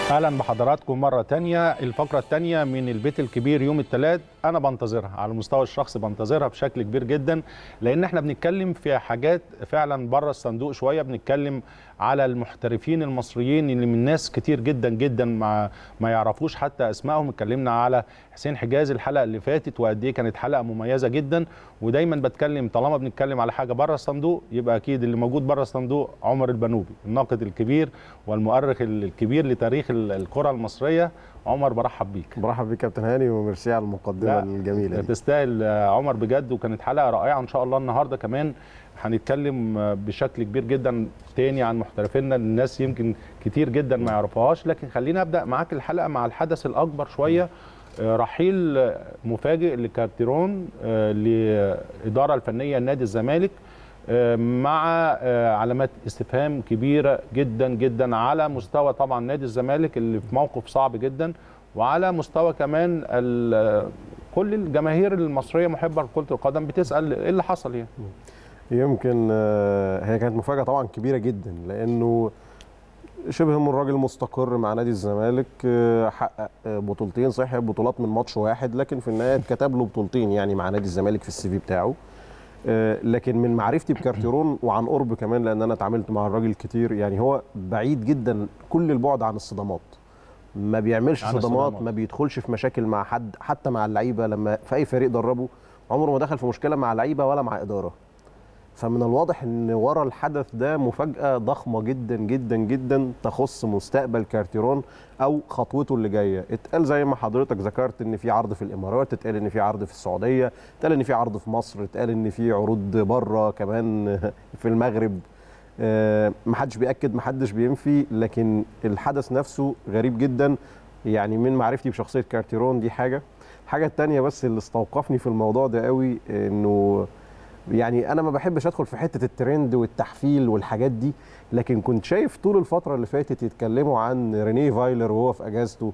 اهلا بحضراتكم مره تانية الفقره التانية من البيت الكبير يوم الثلاث انا بنتظرها على المستوى الشخصي بنتظرها بشكل كبير جدا لان احنا بنتكلم في حاجات فعلا بره الصندوق شويه بنتكلم على المحترفين المصريين اللي من ناس كتير جدا جدا ما ما يعرفوش حتى اسمائهم اتكلمنا على حسين حجازي الحلقه اللي فاتت وقد ايه كانت حلقه مميزه جدا ودايما بتكلم طالما بنتكلم على حاجه بره الصندوق يبقى اكيد اللي موجود بره الصندوق عمر البنوبي الناقد الكبير والمؤرخ الكبير لتاريخ الكره المصريه عمر برحب بيك برحب بيك كابتن هاني وميرسي على المقدمه الجميله دي تستاهل عمر بجد وكانت حلقه رائعه ان شاء الله النهارده كمان هنتكلم بشكل كبير جدا تاني عن محترفينا الناس يمكن كتير جدا ما يعرفوهاش لكن خلينا ابدا معاك الحلقه مع الحدث الاكبر شويه رحيل مفاجئ لكارتيرون للاداره الفنيه لنادي الزمالك مع علامات استفهام كبيره جدا جدا على مستوى طبعا نادي الزمالك اللي في موقف صعب جدا وعلى مستوى كمان كل الجماهير المصريه محبه لكره القدم بتسال ايه اللي حصل يعني يمكن هي كانت مفاجاه طبعا كبيره جدا لانه شبه من راجل مستقر مع نادي الزمالك حقق بطولتين صحيح بطولات من ماتش واحد لكن في النهايه اتكتب له بطولتين يعني مع نادي الزمالك في السي في بتاعه لكن من معرفتي بكارتيرون وعن قرب كمان لان انا اتعاملت مع الراجل كتير يعني هو بعيد جدا كل البعد عن الصدمات ما بيعملش صدمات, صدمات ما بيدخلش في مشاكل مع حد حتى مع اللعيبه لما في اي فريق دربه عمره ما دخل في مشكله مع لعيبه ولا مع اداره فمن الواضح ان ورا الحدث ده مفاجاه ضخمه جدا جدا جدا تخص مستقبل كارتيرون او خطوته اللي جايه اتقال زي ما حضرتك ذكرت ان في عرض في الامارات اتقال ان في عرض في السعوديه اتقال ان في عرض في مصر اتقال ان في عروض بره كمان في المغرب أه محدش بياكد محدش بينفي لكن الحدث نفسه غريب جدا يعني من معرفتي بشخصيه كارتيرون دي حاجه الحاجه الثانيه بس اللي استوقفني في الموضوع ده قوي انه يعني انا ما بحبش ادخل في حته الترند والتحفيل والحاجات دي لكن كنت شايف طول الفتره اللي فاتت يتكلموا عن رينيه فايلر وهو في اجازته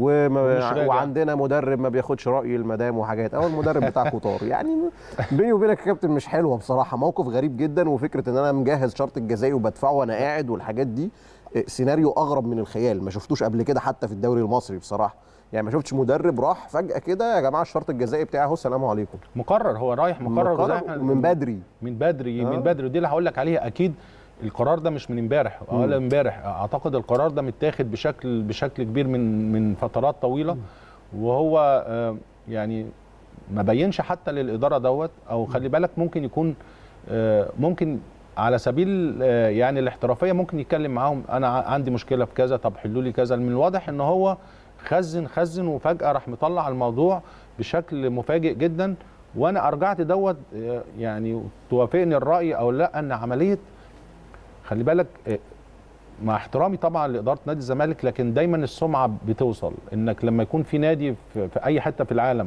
وما وعندنا مدرب ما بياخدش راي المدام وحاجات او المدرب بتاع كوتار يعني بيني وبينك يا كابتن مش حلوه بصراحه موقف غريب جدا وفكره ان انا مجهز شرط الجزائي وبدفعه وانا قاعد والحاجات دي سيناريو اغرب من الخيال ما شفتوش قبل كده حتى في الدوري المصري بصراحه يعني ما شفتش مدرب راح فجاه كده يا جماعه الشرط الجزائي بتاعي اهو السلام عليكم مقرر هو رايح مقرر, مقرر من بدري من بدري آه. من بدري ودي اللي هقول لك عليها اكيد القرار ده مش من امبارح ولا امبارح اعتقد القرار ده متاخد بشكل بشكل كبير من من فترات طويله وهو آه يعني ما بينش حتى للاداره دوت او خلي بالك ممكن يكون آه ممكن على سبيل يعني الاحترافيه ممكن يتكلم معاهم انا عندي مشكله في كذا طب حلوا لي كذا من الواضح ان هو خزن خزن وفجاه راح مطلع الموضوع بشكل مفاجئ جدا وانا ارجعت دوت يعني توافقني الراي او لا ان عمليه خلي بالك مع احترامي طبعا لاداره نادي الزمالك لكن دايما السمعه بتوصل انك لما يكون في نادي في اي حته في العالم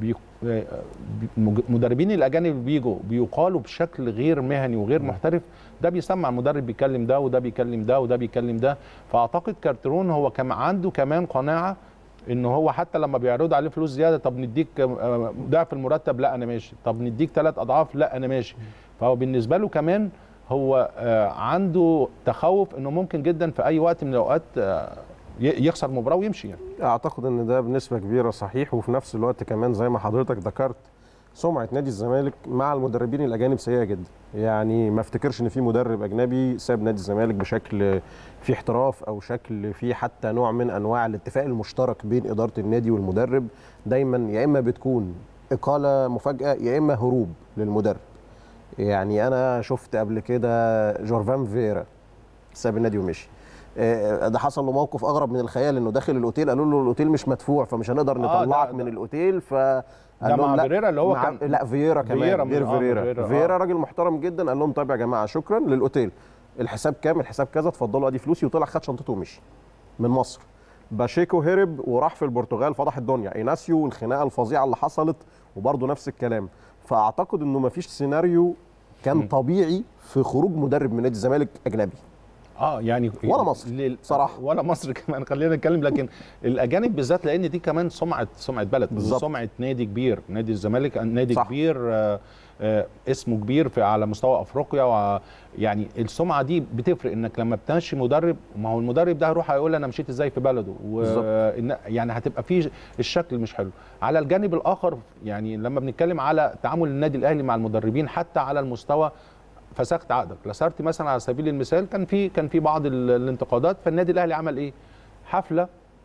مدربين الاجانب بيجوا بيقالوا بشكل غير مهني وغير محترف ده بيسمع المدرب بيكلم ده وده بيكلم ده وده بيكلم ده فاعتقد كارترون هو كان عنده كمان قناعه ان هو حتى لما بيعرضوا عليه فلوس زياده طب نديك ضعف المرتب لا انا ماشي طب نديك ثلاث اضعاف لا انا ماشي فهو بالنسبه له كمان هو عنده تخوف انه ممكن جدا في اي وقت من الاوقات يخسر مباراه ويمشي يعني. اعتقد ان ده بنسبه كبيره صحيح وفي نفس الوقت كمان زي ما حضرتك ذكرت سمعه نادي الزمالك مع المدربين الاجانب سيئه جدا يعني ما افتكرش ان في مدرب اجنبي ساب نادي الزمالك بشكل في احتراف او شكل في حتى نوع من انواع الاتفاق المشترك بين اداره النادي والمدرب دايما يا اما بتكون اقاله مفاجاه يا اما هروب للمدرب يعني انا شفت قبل كده جورفان فيرا ساب النادي ومشي ده حصل له موقف اغرب من الخيال انه داخل الاوتيل قالوا له الاوتيل مش مدفوع فمش هنقدر نطلعك آه من الاوتيل ف ده مع فيريرا اللي هو مع كان لا فييرا كمان فييرا فييرا آه فييرا, فييرا, فييرا راجل محترم جدا قال لهم طيب يا جماعه شكرا للاوتيل الحساب كام الحساب كذا اتفضلوا ادي فلوسي وطلع خد شنطته ومشي من مصر باشيكو هرب وراح في البرتغال فضح الدنيا ايناسيو والخناقه الفظيعه اللي حصلت وبرده نفس الكلام فاعتقد انه ما فيش سيناريو كان م. طبيعي في خروج مدرب من نادي الزمالك اجنبي اه يعني ولا مصر، لل- صراحة. ولا مصر كمان خلينا نتكلم لكن الاجانب بالذات لان دي كمان سمعه سمعه بلد بالظبط. سمعه نادي كبير نادي الزمالك نادي صح. صح. كبير آه آه اسمه كبير في على مستوى افريقيا ويعني السمعه دي بتفرق انك لما بتمشي مدرب ما هو المدرب ده هيروح هيقول انا مشيت ازاي في بلده بالظبط. وإن يعني هتبقى في الشكل مش حلو على الجانب الاخر يعني لما بنتكلم على تعامل النادي الاهلي مع المدربين حتى على المستوى فسخت عقدك لاسارتي مثلا على سبيل المثال كان في كان في بعض ال- الانتقادات فالنادي الاهلي عمل ايه حفله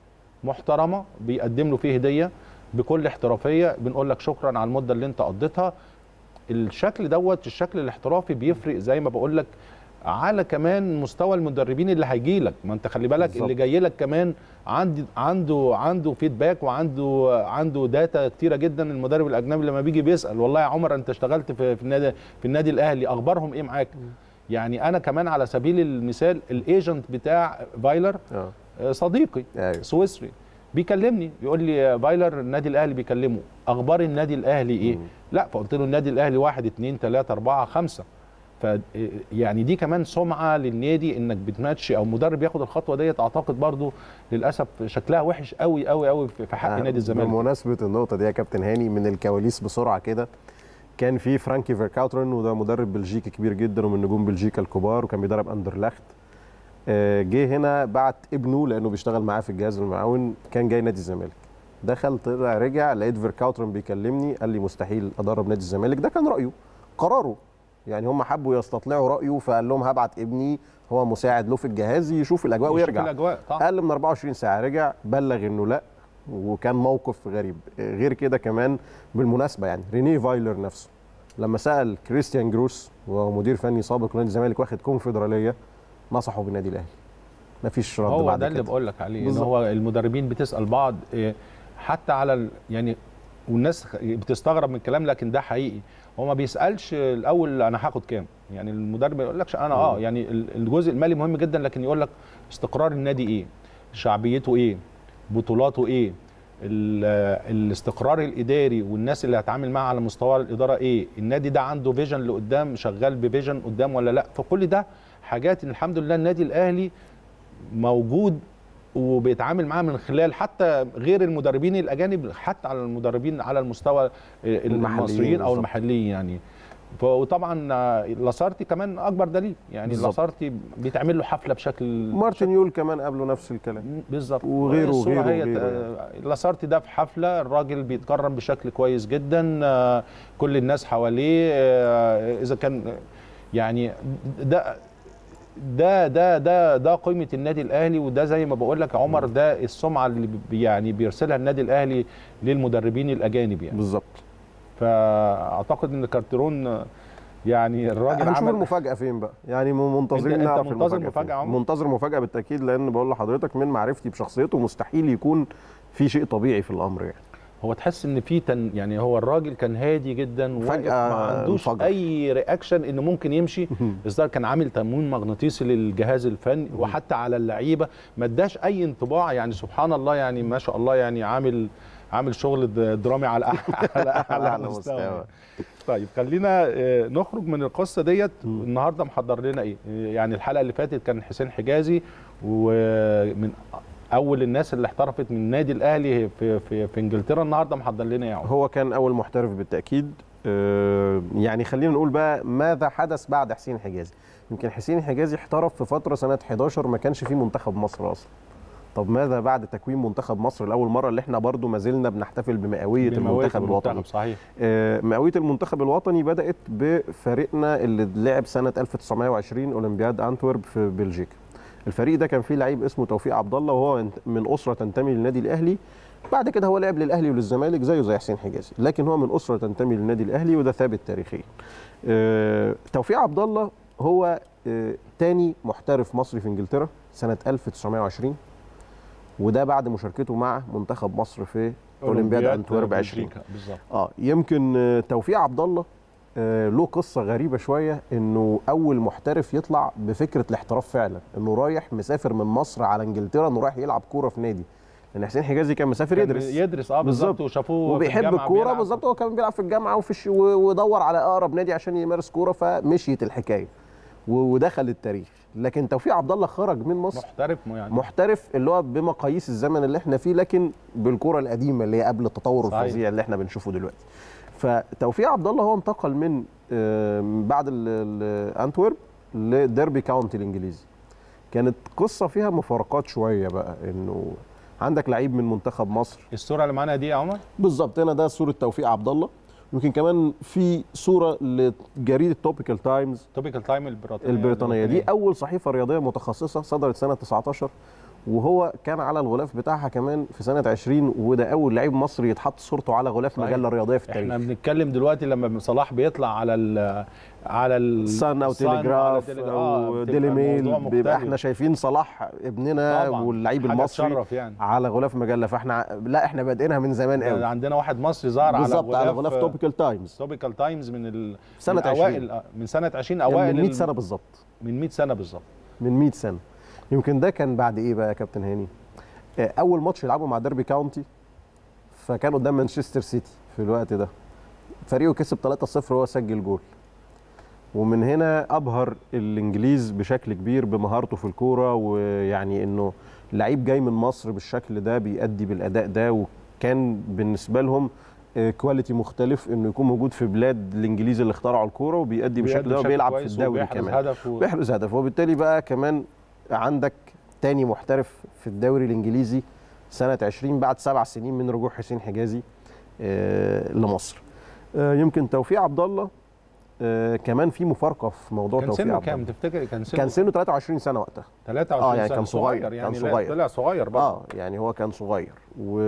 محترمه بيقدم له فيه هديه بكل احترافيه بنقول لك شكرا على المده اللي انت قضيتها الشكل دوت الشكل الاحترافي بيفرق زي ما بقول لك على كمان مستوى المدربين اللي هيجي لك ما انت خلي بالك بالظبط. اللي جاي لك كمان عنده عنده عنده فيدباك وعنده عنده داتا كتيره جدا المدرب الاجنبي لما بيجي بيسال والله يا عمر انت اشتغلت في في النادي في النادي الاهلي اخبارهم ايه معاك يعني انا كمان على سبيل المثال الايجنت بتاع فايلر اه آه، صديقي ايوه سويسري بيكلمني بيقول لي يا فايلر النادي الاهلي بيكلمه اخبار النادي الاهلي ايه مم. لا فقلت له النادي الاهلي واحد اتنين تلاته اربعه خمسه ف يعني دي كمان سمعه للنادي انك بتماتشي او مدرب ياخد الخطوه ديت اعتقد برضو للاسف شكلها وحش قوي قوي قوي في في حق آه، نادي الزمالك بمناسبه النقطه دي يا كابتن هاني من الكواليس بسرعه كده كان في فرانكي فيركاوترن وده مدرب بلجيكي كبير جدا ومن نجوم بلجيكا الكبار وكان بيدرب اندرلخت آه، جه هنا بعت ابنه لانه بيشتغل معاه في الجهاز المعاون كان جاي نادي الزمالك دخل طلع رجع لقيت فيركاوترن بيكلمني قال لي مستحيل ادرب نادي الزمالك ده كان رايه قراره يعني هم حبوا يستطلعوا رايه فقال لهم هبعت ابني هو مساعد له في الجهاز يشوف الاجواء يشوف ويرجع الاجواء طبعا اقل من 24 ساعه رجع بلغ انه لا وكان موقف غريب غير كده كمان بالمناسبه يعني رينيه فايلر نفسه لما سال كريستيان جروس وهو مدير فني سابق لنادي الزمالك واخد كونفدراليه نصحه بالنادي الاهلي مفيش رد هو بعد ده اللي كده. بقول لك عليه ان بالظبط. هو المدربين بتسال بعض إيه، حتى على ال- يعني والناس خ- بتستغرب من الكلام لكن ده حقيقي هو ما بيسالش الاول انا هاخد كام يعني المدرب ما يقولكش انا اه يعني ال- الجزء المالي مهم جدا لكن يقول لك استقرار النادي ايه شعبيته ايه بطولاته ايه ال- الاستقرار الاداري والناس اللي هتعامل معاها على مستوى الاداره ايه النادي ده عنده فيجن لقدام شغال بفيجن قدام ولا لا فكل ده حاجات إن الحمد لله النادي الاهلي موجود وبيتعامل معاه من خلال حتى غير المدربين الاجانب حتى على المدربين على المستوى المحليين المصريين او بالظبط. المحليين يعني ف- وطبعا آه، لاسارتي كمان اكبر دليل يعني بالظبط. لاسارتي بيتعمل له حفله بشكل مارتن يول كمان قبله نفس الكلام بالظبط وغيره الصورة وغيره هي وغيره آه، لاسارتي ده في حفله الراجل بيتكرم بشكل كويس جدا آه، كل الناس حواليه آه، اذا كان يعني ده ده ده ده ده قيمه النادي الاهلي وده زي ما بقول لك يا عمر ده السمعه اللي بي- يعني بيرسلها النادي الاهلي للمدربين الاجانب يعني بالظبط فاعتقد ان كارترون آه، يعني الراجل هنشوف عمل المفاجاه فين بقى يعني منتظرين أنت- أنت نعرف منتظر المفاجاه مفاجأة يا فين. عمر؟ منتظر مفاجاه بالتاكيد لان بقول لحضرتك من معرفتي بشخصيته مستحيل يكون في شيء طبيعي في الامر يعني هو تحس ان في تن يعني هو الراجل كان هادي جدا واقف فجأة ما عندوش انفجر. اي رياكشن انه ممكن يمشي الظاهر كان عامل تموين مغناطيسي للجهاز الفني وحتى على اللعيبه ما اداش اي انطباع يعني سبحان الله يعني ما شاء الله يعني عامل عامل شغل د- درامي على أع- على اعلى أعلى مستوى مستوى. يعني. طيب خلينا آه، نخرج من القصه ديت النهارده محضر لنا ايه آه، يعني الحلقه اللي فاتت كان حسين حجازي ومن اول الناس اللي احترفت من النادي الاهلي في في في انجلترا النهارده محضر لنا ايه يا عمر؟ هو كان اول محترف بالتاكيد آه، يعني خلينا نقول بقى ماذا حدث بعد حسين حجازي يمكن حسين حجازي احترف في فتره سنه 11 ما كانش فيه منتخب مصر اصلا طب ماذا بعد تكوين منتخب مصر لاول مره اللي احنا برضو ما زلنا بنحتفل بمئويه بمواد المنتخب الوطني صحيح آه، مئويه المنتخب الوطني بدات بفريقنا اللي لعب سنه 1920 اولمبياد انتورب في بلجيكا الفريق ده كان فيه لعيب اسمه توفيق عبد الله وهو من اسره تنتمي للنادي الاهلي بعد كده هو لعب للاهلي وللزمالك زيه زي حسين حجازي لكن هو من اسره تنتمي للنادي الاهلي وده ثابت تاريخيا آه، توفيق عبد الله هو آه، تاني محترف مصري في انجلترا سنه 1920 وده بعد مشاركته مع منتخب مصر في اولمبياد انتورب 20 بلجيكا، بالظبط اه يمكن آه، توفيق عبد الله آه، له قصه غريبه شويه انه اول محترف يطلع بفكره الاحتراف فعلا انه رايح مسافر من مصر على انجلترا انه رايح يلعب كوره في نادي لان حسين حجازي كان مسافر كان يدرس يدرس اه بالظبط بالظبط. وشافوه في وبيحب الجامعة الكوره بيلعب. بالظبط هو كان بيلعب في الجامعه وفي الش... و- ودور على اقرب نادي عشان يمارس كوره فمشيت الحكايه و- ودخل التاريخ لكن توفيق عبد الله خرج من مصر محترف يعني محترف اللي هو بمقاييس الزمن اللي احنا فيه لكن بالكره القديمه اللي هي قبل التطور صحيح. الفظيع اللي احنا بنشوفه دلوقتي فتوفيق عبد الله هو انتقل من آه، بعد ال- ال- انتورب لديربي كاونتي الانجليزي كانت قصه فيها مفارقات شويه بقى انه عندك لعيب من منتخب مصر الصوره اللي معانا دي يا عمر بالظبط هنا ده صوره توفيق عبد الله يمكن كمان في صوره لجريده توبيكال تايمز توبيكال تايم البريطانيه البريطانيه دي اول صحيفه رياضيه متخصصه صدرت سنه 19 وهو كان على الغلاف بتاعها كمان في سنه 20 وده اول لعيب مصري يتحط صورته على غلاف صحيح. مجله رياضيه في احنا التاريخ بنتكلم دلوقتي لما صلاح بيطلع على ال على ال سان او الصن وعلى تليجراف تليجراف. او بتبقى ديلي ميل الموضوع بيبقى مختلف. احنا شايفين صلاح ابننا طبعاً. واللعيب حاجة المصري تشرف يعني على غلاف مجله فاحنا لا احنا بادئينها من زمان ده قوي عندنا واحد مصري ظهر على بالظبط على غلاف غلاف توبيكال تايمز توبيكال تايمز من ال سنة من اوائل من سنه 20 يعني اوائل من 100 ال- سنه بالظبط من 100 سنه بالظبط من 100 سنه يمكن ده كان بعد ايه بقى يا كابتن هاني آه، اول ماتش يلعبه مع ديربي كاونتي فكان قدام مانشستر سيتي في الوقت ده فريقه كسب 3-0 وهو سجل جول ومن هنا ابهر الانجليز بشكل كبير بمهارته في الكوره ويعني انه لعيب جاي من مصر بالشكل ده بيأدي بالاداء ده وكان بالنسبه لهم آه، كواليتي مختلف انه يكون موجود في بلاد الانجليز اللي اخترعوا الكوره وبيأدي بالشكل ده وبيلعب في كويس الدوري وبيحرز كمان هدف و... بيحرز هدف وبالتالي بقى كمان عندك تاني محترف في الدوري الانجليزي سنه 20 بعد سبع سنين من رجوع حسين حجازي آه، لمصر آه، يمكن توفيق عبد الله آه، كمان في مفارقه في موضوع كان توفيق سنه عبد كام الله تفتكر كان سنه كان سنه 23 سنه وقتها 23 آه، يعني سنة. كان صغير، يعني كان لا، صغير. طلع صغير برضه اه يعني هو كان صغير و...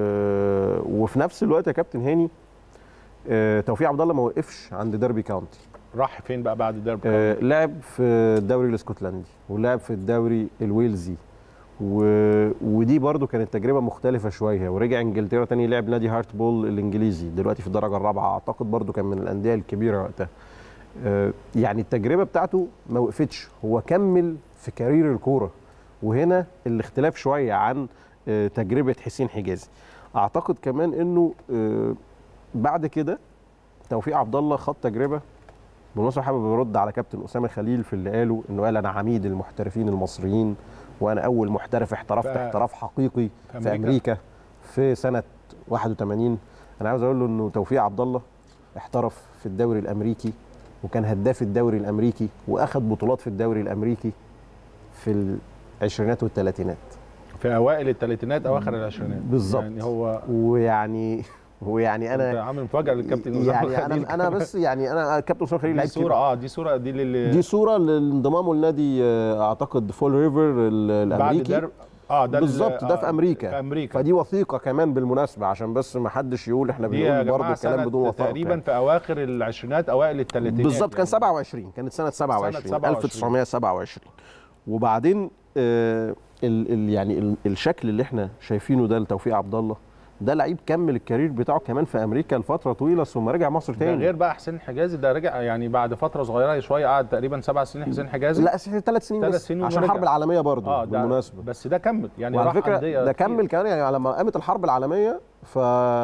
وفي نفس الوقت يا كابتن هاني آه، توفيق عبد الله ما وقفش عند ديربي كاونتي راح فين بقى بعد ديربي آه، لعب في الدوري الاسكتلندي ولعب في الدوري الويلزي و... ودي برضو كانت تجربه مختلفه شويه ورجع انجلترا تاني لعب نادي هارت بول الانجليزي دلوقتي في الدرجه الرابعه اعتقد برضو كان من الانديه الكبيره وقتها آه، يعني التجربه بتاعته ما وقفتش هو كمل في كارير الكوره وهنا الاختلاف شويه عن آه، تجربه حسين حجازي اعتقد كمان انه آه، بعد كده توفيق عبد الله خد تجربه بالمناسبه حابب ارد على كابتن اسامه خليل في اللي قاله انه قال انا عميد المحترفين المصريين وانا اول محترف احترفت ف- احتراف حقيقي في في أمريكا. امريكا في سنه 81 انا عاوز اقول له انه توفيق عبد الله احترف في الدوري الامريكي وكان هداف الدوري الامريكي واخد بطولات في الدوري الامريكي في العشرينات والثلاثينات في اوائل الثلاثينات اواخر العشرينات بالظبط. يعني هو ويعني ويعني انت انا عامل مفاجاه للكابتن أسامة يعني خليل. انا انا بس يعني انا كابتن اسامه خليل دي لعيب صوره كبير اه دي صوره دي للي دي صوره لانضمامه لنادي آه، اعتقد فول ريفر ال- بعد الامريكي درب اه ده ال- بالظبط ده في آه، امريكا في امريكا فدي وثيقه كمان بالمناسبه عشان بس ما حدش يقول احنا دي يا بنقول برضه جماعه الكلام سنة بدون وثائق تقريبا يعني. في اواخر العشرينات اوائل الثلاثينات بالظبط كان 27 كانت سنه 27 27. 1927 وبعدين آه ال ال يعني ال الشكل اللي احنا شايفينه ده لتوفيق عبد الله ده لعيب كمل الكارير بتاعه كمان في امريكا لفتره طويله ثم رجع مصر ده تاني غير بقى حسين حجازي ده رجع يعني بعد فتره صغيره شويه قعد تقريبا سبع سنين حسين حجازي لا ثلاث سنين ثلاث بس سنين عشان ورجع. الحرب العالميه برضه اه ده بالمناسبه بس ده كمل يعني وعلى راح فكره أندية ده كتير. كمل كمان يعني لما قامت الحرب العالميه ف...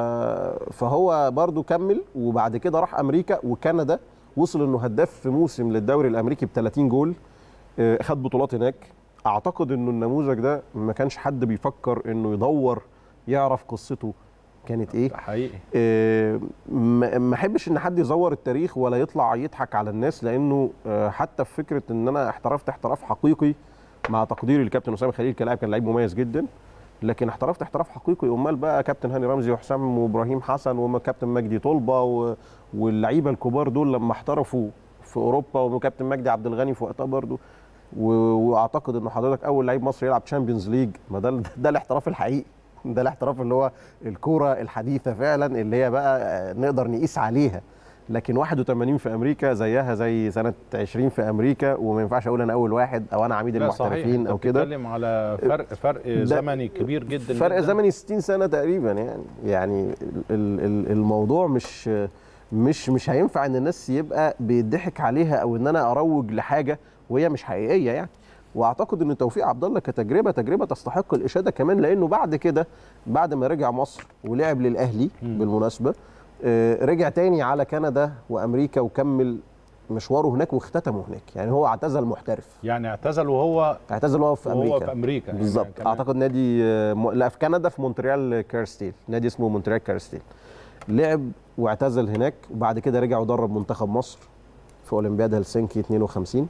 فهو برضو كمل وبعد كده راح امريكا وكندا وصل انه هداف في موسم للدوري الامريكي ب 30 جول آه، خد بطولات هناك اعتقد انه النموذج ده ما كانش حد بيفكر انه يدور يعرف قصته كانت ايه ده حقيقي آه، ما ما احبش ان حد يزور التاريخ ولا يطلع يضحك على الناس لانه آه، حتى في فكره ان انا احترفت احتراف حقيقي مع تقديري للكابتن اسامه خليل كلاعب كان لعيب مميز جدا لكن احترفت احتراف حقيقي امال بقى كابتن هاني رمزي وحسام وابراهيم حسن وكابتن مجدي طلبه و- واللعيبه الكبار دول لما احترفوا في اوروبا وكابتن مجدي عبد الغني في وقتها برضه و- واعتقد ان حضرتك اول لعيب مصري يلعب تشامبيونز ليج ما ده ده الاحتراف الحقيقي ده الاحتراف اللي هو الكوره الحديثه فعلا اللي هي بقى آه، نقدر نقيس عليها لكن 81 في امريكا زيها زي سنه 20 في امريكا وما ينفعش اقول انا اول واحد او انا عميد لا صحيح المحترفين انت او كده بتتكلم على فرق فرق ده- زمني كبير جدا فرق جداً. زمني 60 سنه تقريبا يعني يعني ال- ال- الموضوع مش مش مش هينفع ان الناس يبقى بيضحك عليها او ان انا اروج لحاجه وهي مش حقيقيه يعني واعتقد ان توفيق عبد الله كتجربه تجربه تستحق الاشاده كمان لانه بعد كده بعد ما رجع مصر ولعب للاهلي مم. بالمناسبه آه، رجع تاني على كندا وامريكا وكمل مشواره هناك واختتمه هناك يعني هو اعتزل محترف يعني اعتزل وهو اعتزل وهو في وهو امريكا في امريكا يعني بالظبط كمان. اعتقد نادي آه، م- لا في كندا في مونتريال كارستيل نادي اسمه مونتريال كارستيل لعب واعتزل هناك وبعد كده رجع ودرب منتخب مصر في اولمبياد هلسنكي 52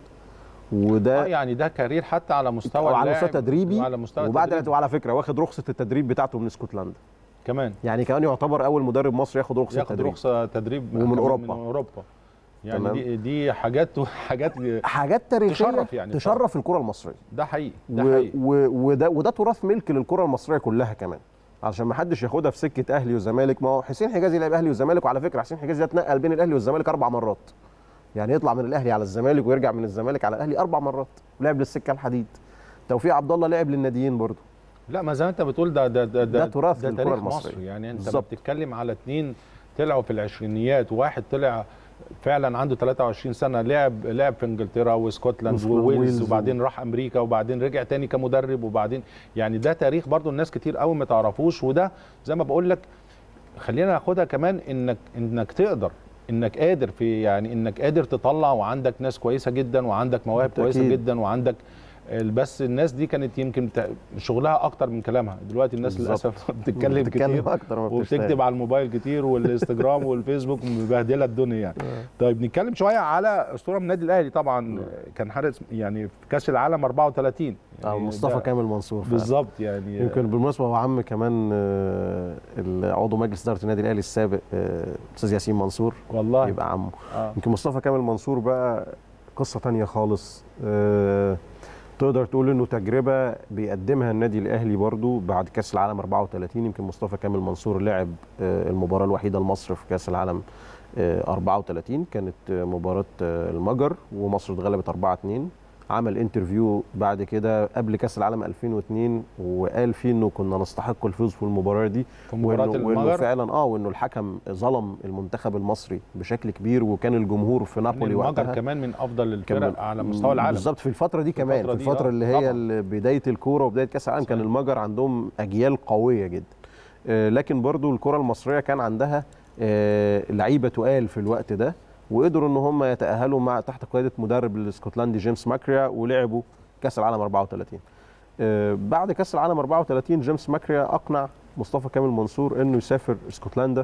وده اه يعني ده كارير حتى على مستوى وعلى اللاعب مستوى تدريبي وعلى مستوى وبعد تدريبي. وعلى فكره واخد رخصه التدريب بتاعته من اسكتلندا كمان يعني كمان يعتبر اول مدرب مصري ياخد رخصه ياخد تدريب رخصه تدريب ومن كمان أوروبا. من اوروبا يعني تمام. دي دي حاجات حاجات حاجات تاريخيه تشرف يعني تشرف الكره المصريه ده حقيقي ده و... حقيقي و... وده وده تراث ملك للكره المصريه كلها كمان عشان ما حدش ياخدها في سكه اهلي وزمالك ما هو حسين حجازي لعب اهلي وزمالك وعلى فكره حسين حجازي ده اتنقل بين الاهلي والزمالك اربع مرات يعني يطلع من الاهلي على الزمالك ويرجع من الزمالك على الاهلي اربع مرات لعب للسكه الحديد توفيق عبد الله لعب للناديين برضه لا ما زي ما انت بتقول ده ده ده ده تراث ده للكرة تاريخ المصرية. مصر يعني انت بالظبط. بتتكلم على اتنين طلعوا في العشرينيات وواحد طلع فعلا عنده 23 سنه لعب لعب في انجلترا واسكتلاند وسكو- وويلز ويلز و- وبعدين راح امريكا وبعدين رجع تاني كمدرب وبعدين يعني ده تاريخ برضو الناس كتير قوي ما تعرفوش وده زي ما بقول لك خلينا ناخدها كمان انك انك تقدر انك قادر في يعني انك قادر تطلع وعندك ناس كويسه جدا وعندك مواهب كويسه بالتأكيد. جدا وعندك بس الناس دي كانت يمكن بتا- شغلها اكتر من كلامها دلوقتي الناس بالظبط. للاسف بتتكلم كتير اكتر ما بتشتغل. وبتكتب على الموبايل كتير والانستجرام والفيسبوك مبهدله الدنيا يعني طيب نتكلم شويه على اسطوره من النادي الاهلي طبعا كان حارس يعني في كاس العالم 34 اه يعني مصطفى ده- كامل منصور فعلا. بالظبط يعني يمكن بالمناسبه هو عم كمان آه، عضو مجلس اداره النادي الاهلي السابق آه، استاذ ياسين منصور والله يبقى عمه آه. يمكن مصطفى كامل منصور بقى قصه تانية خالص آه، تقدر تقول انه تجربه بيقدمها النادي الاهلي برضو بعد كاس العالم 34 يمكن مصطفى كامل منصور لعب آه، المباراه الوحيده لمصر في كاس العالم آه، 34 كانت آه، مباراه آه، المجر ومصر اتغلبت 4 2 عمل انترفيو بعد كده قبل كاس العالم 2002 وقال فيه انه كنا نستحق الفوز في المباراه دي في مباراه وانه, وإنه المجر فعلا اه وانه الحكم ظلم المنتخب المصري بشكل كبير وكان الجمهور في نابولي المجر وقتها كمان من افضل كان الفرق على مستوى العالم بالظبط في الفتره دي كمان الفترة في دي، الفتره آه، اللي هي طبعاً. ال- بدايه الكوره وبدايه كاس العالم كان صحيح. المجر عندهم اجيال قويه جدا آه، لكن برضو الكره المصريه كان عندها آه، لعيبه تقال في الوقت ده وقدروا ان هم يتاهلوا مع تحت قياده مدرب الاسكتلندي جيمس ماكريا ولعبوا كاس العالم 34 آه، بعد كاس العالم 34 جيمس ماكريا اقنع مصطفى كامل منصور انه يسافر اسكتلندا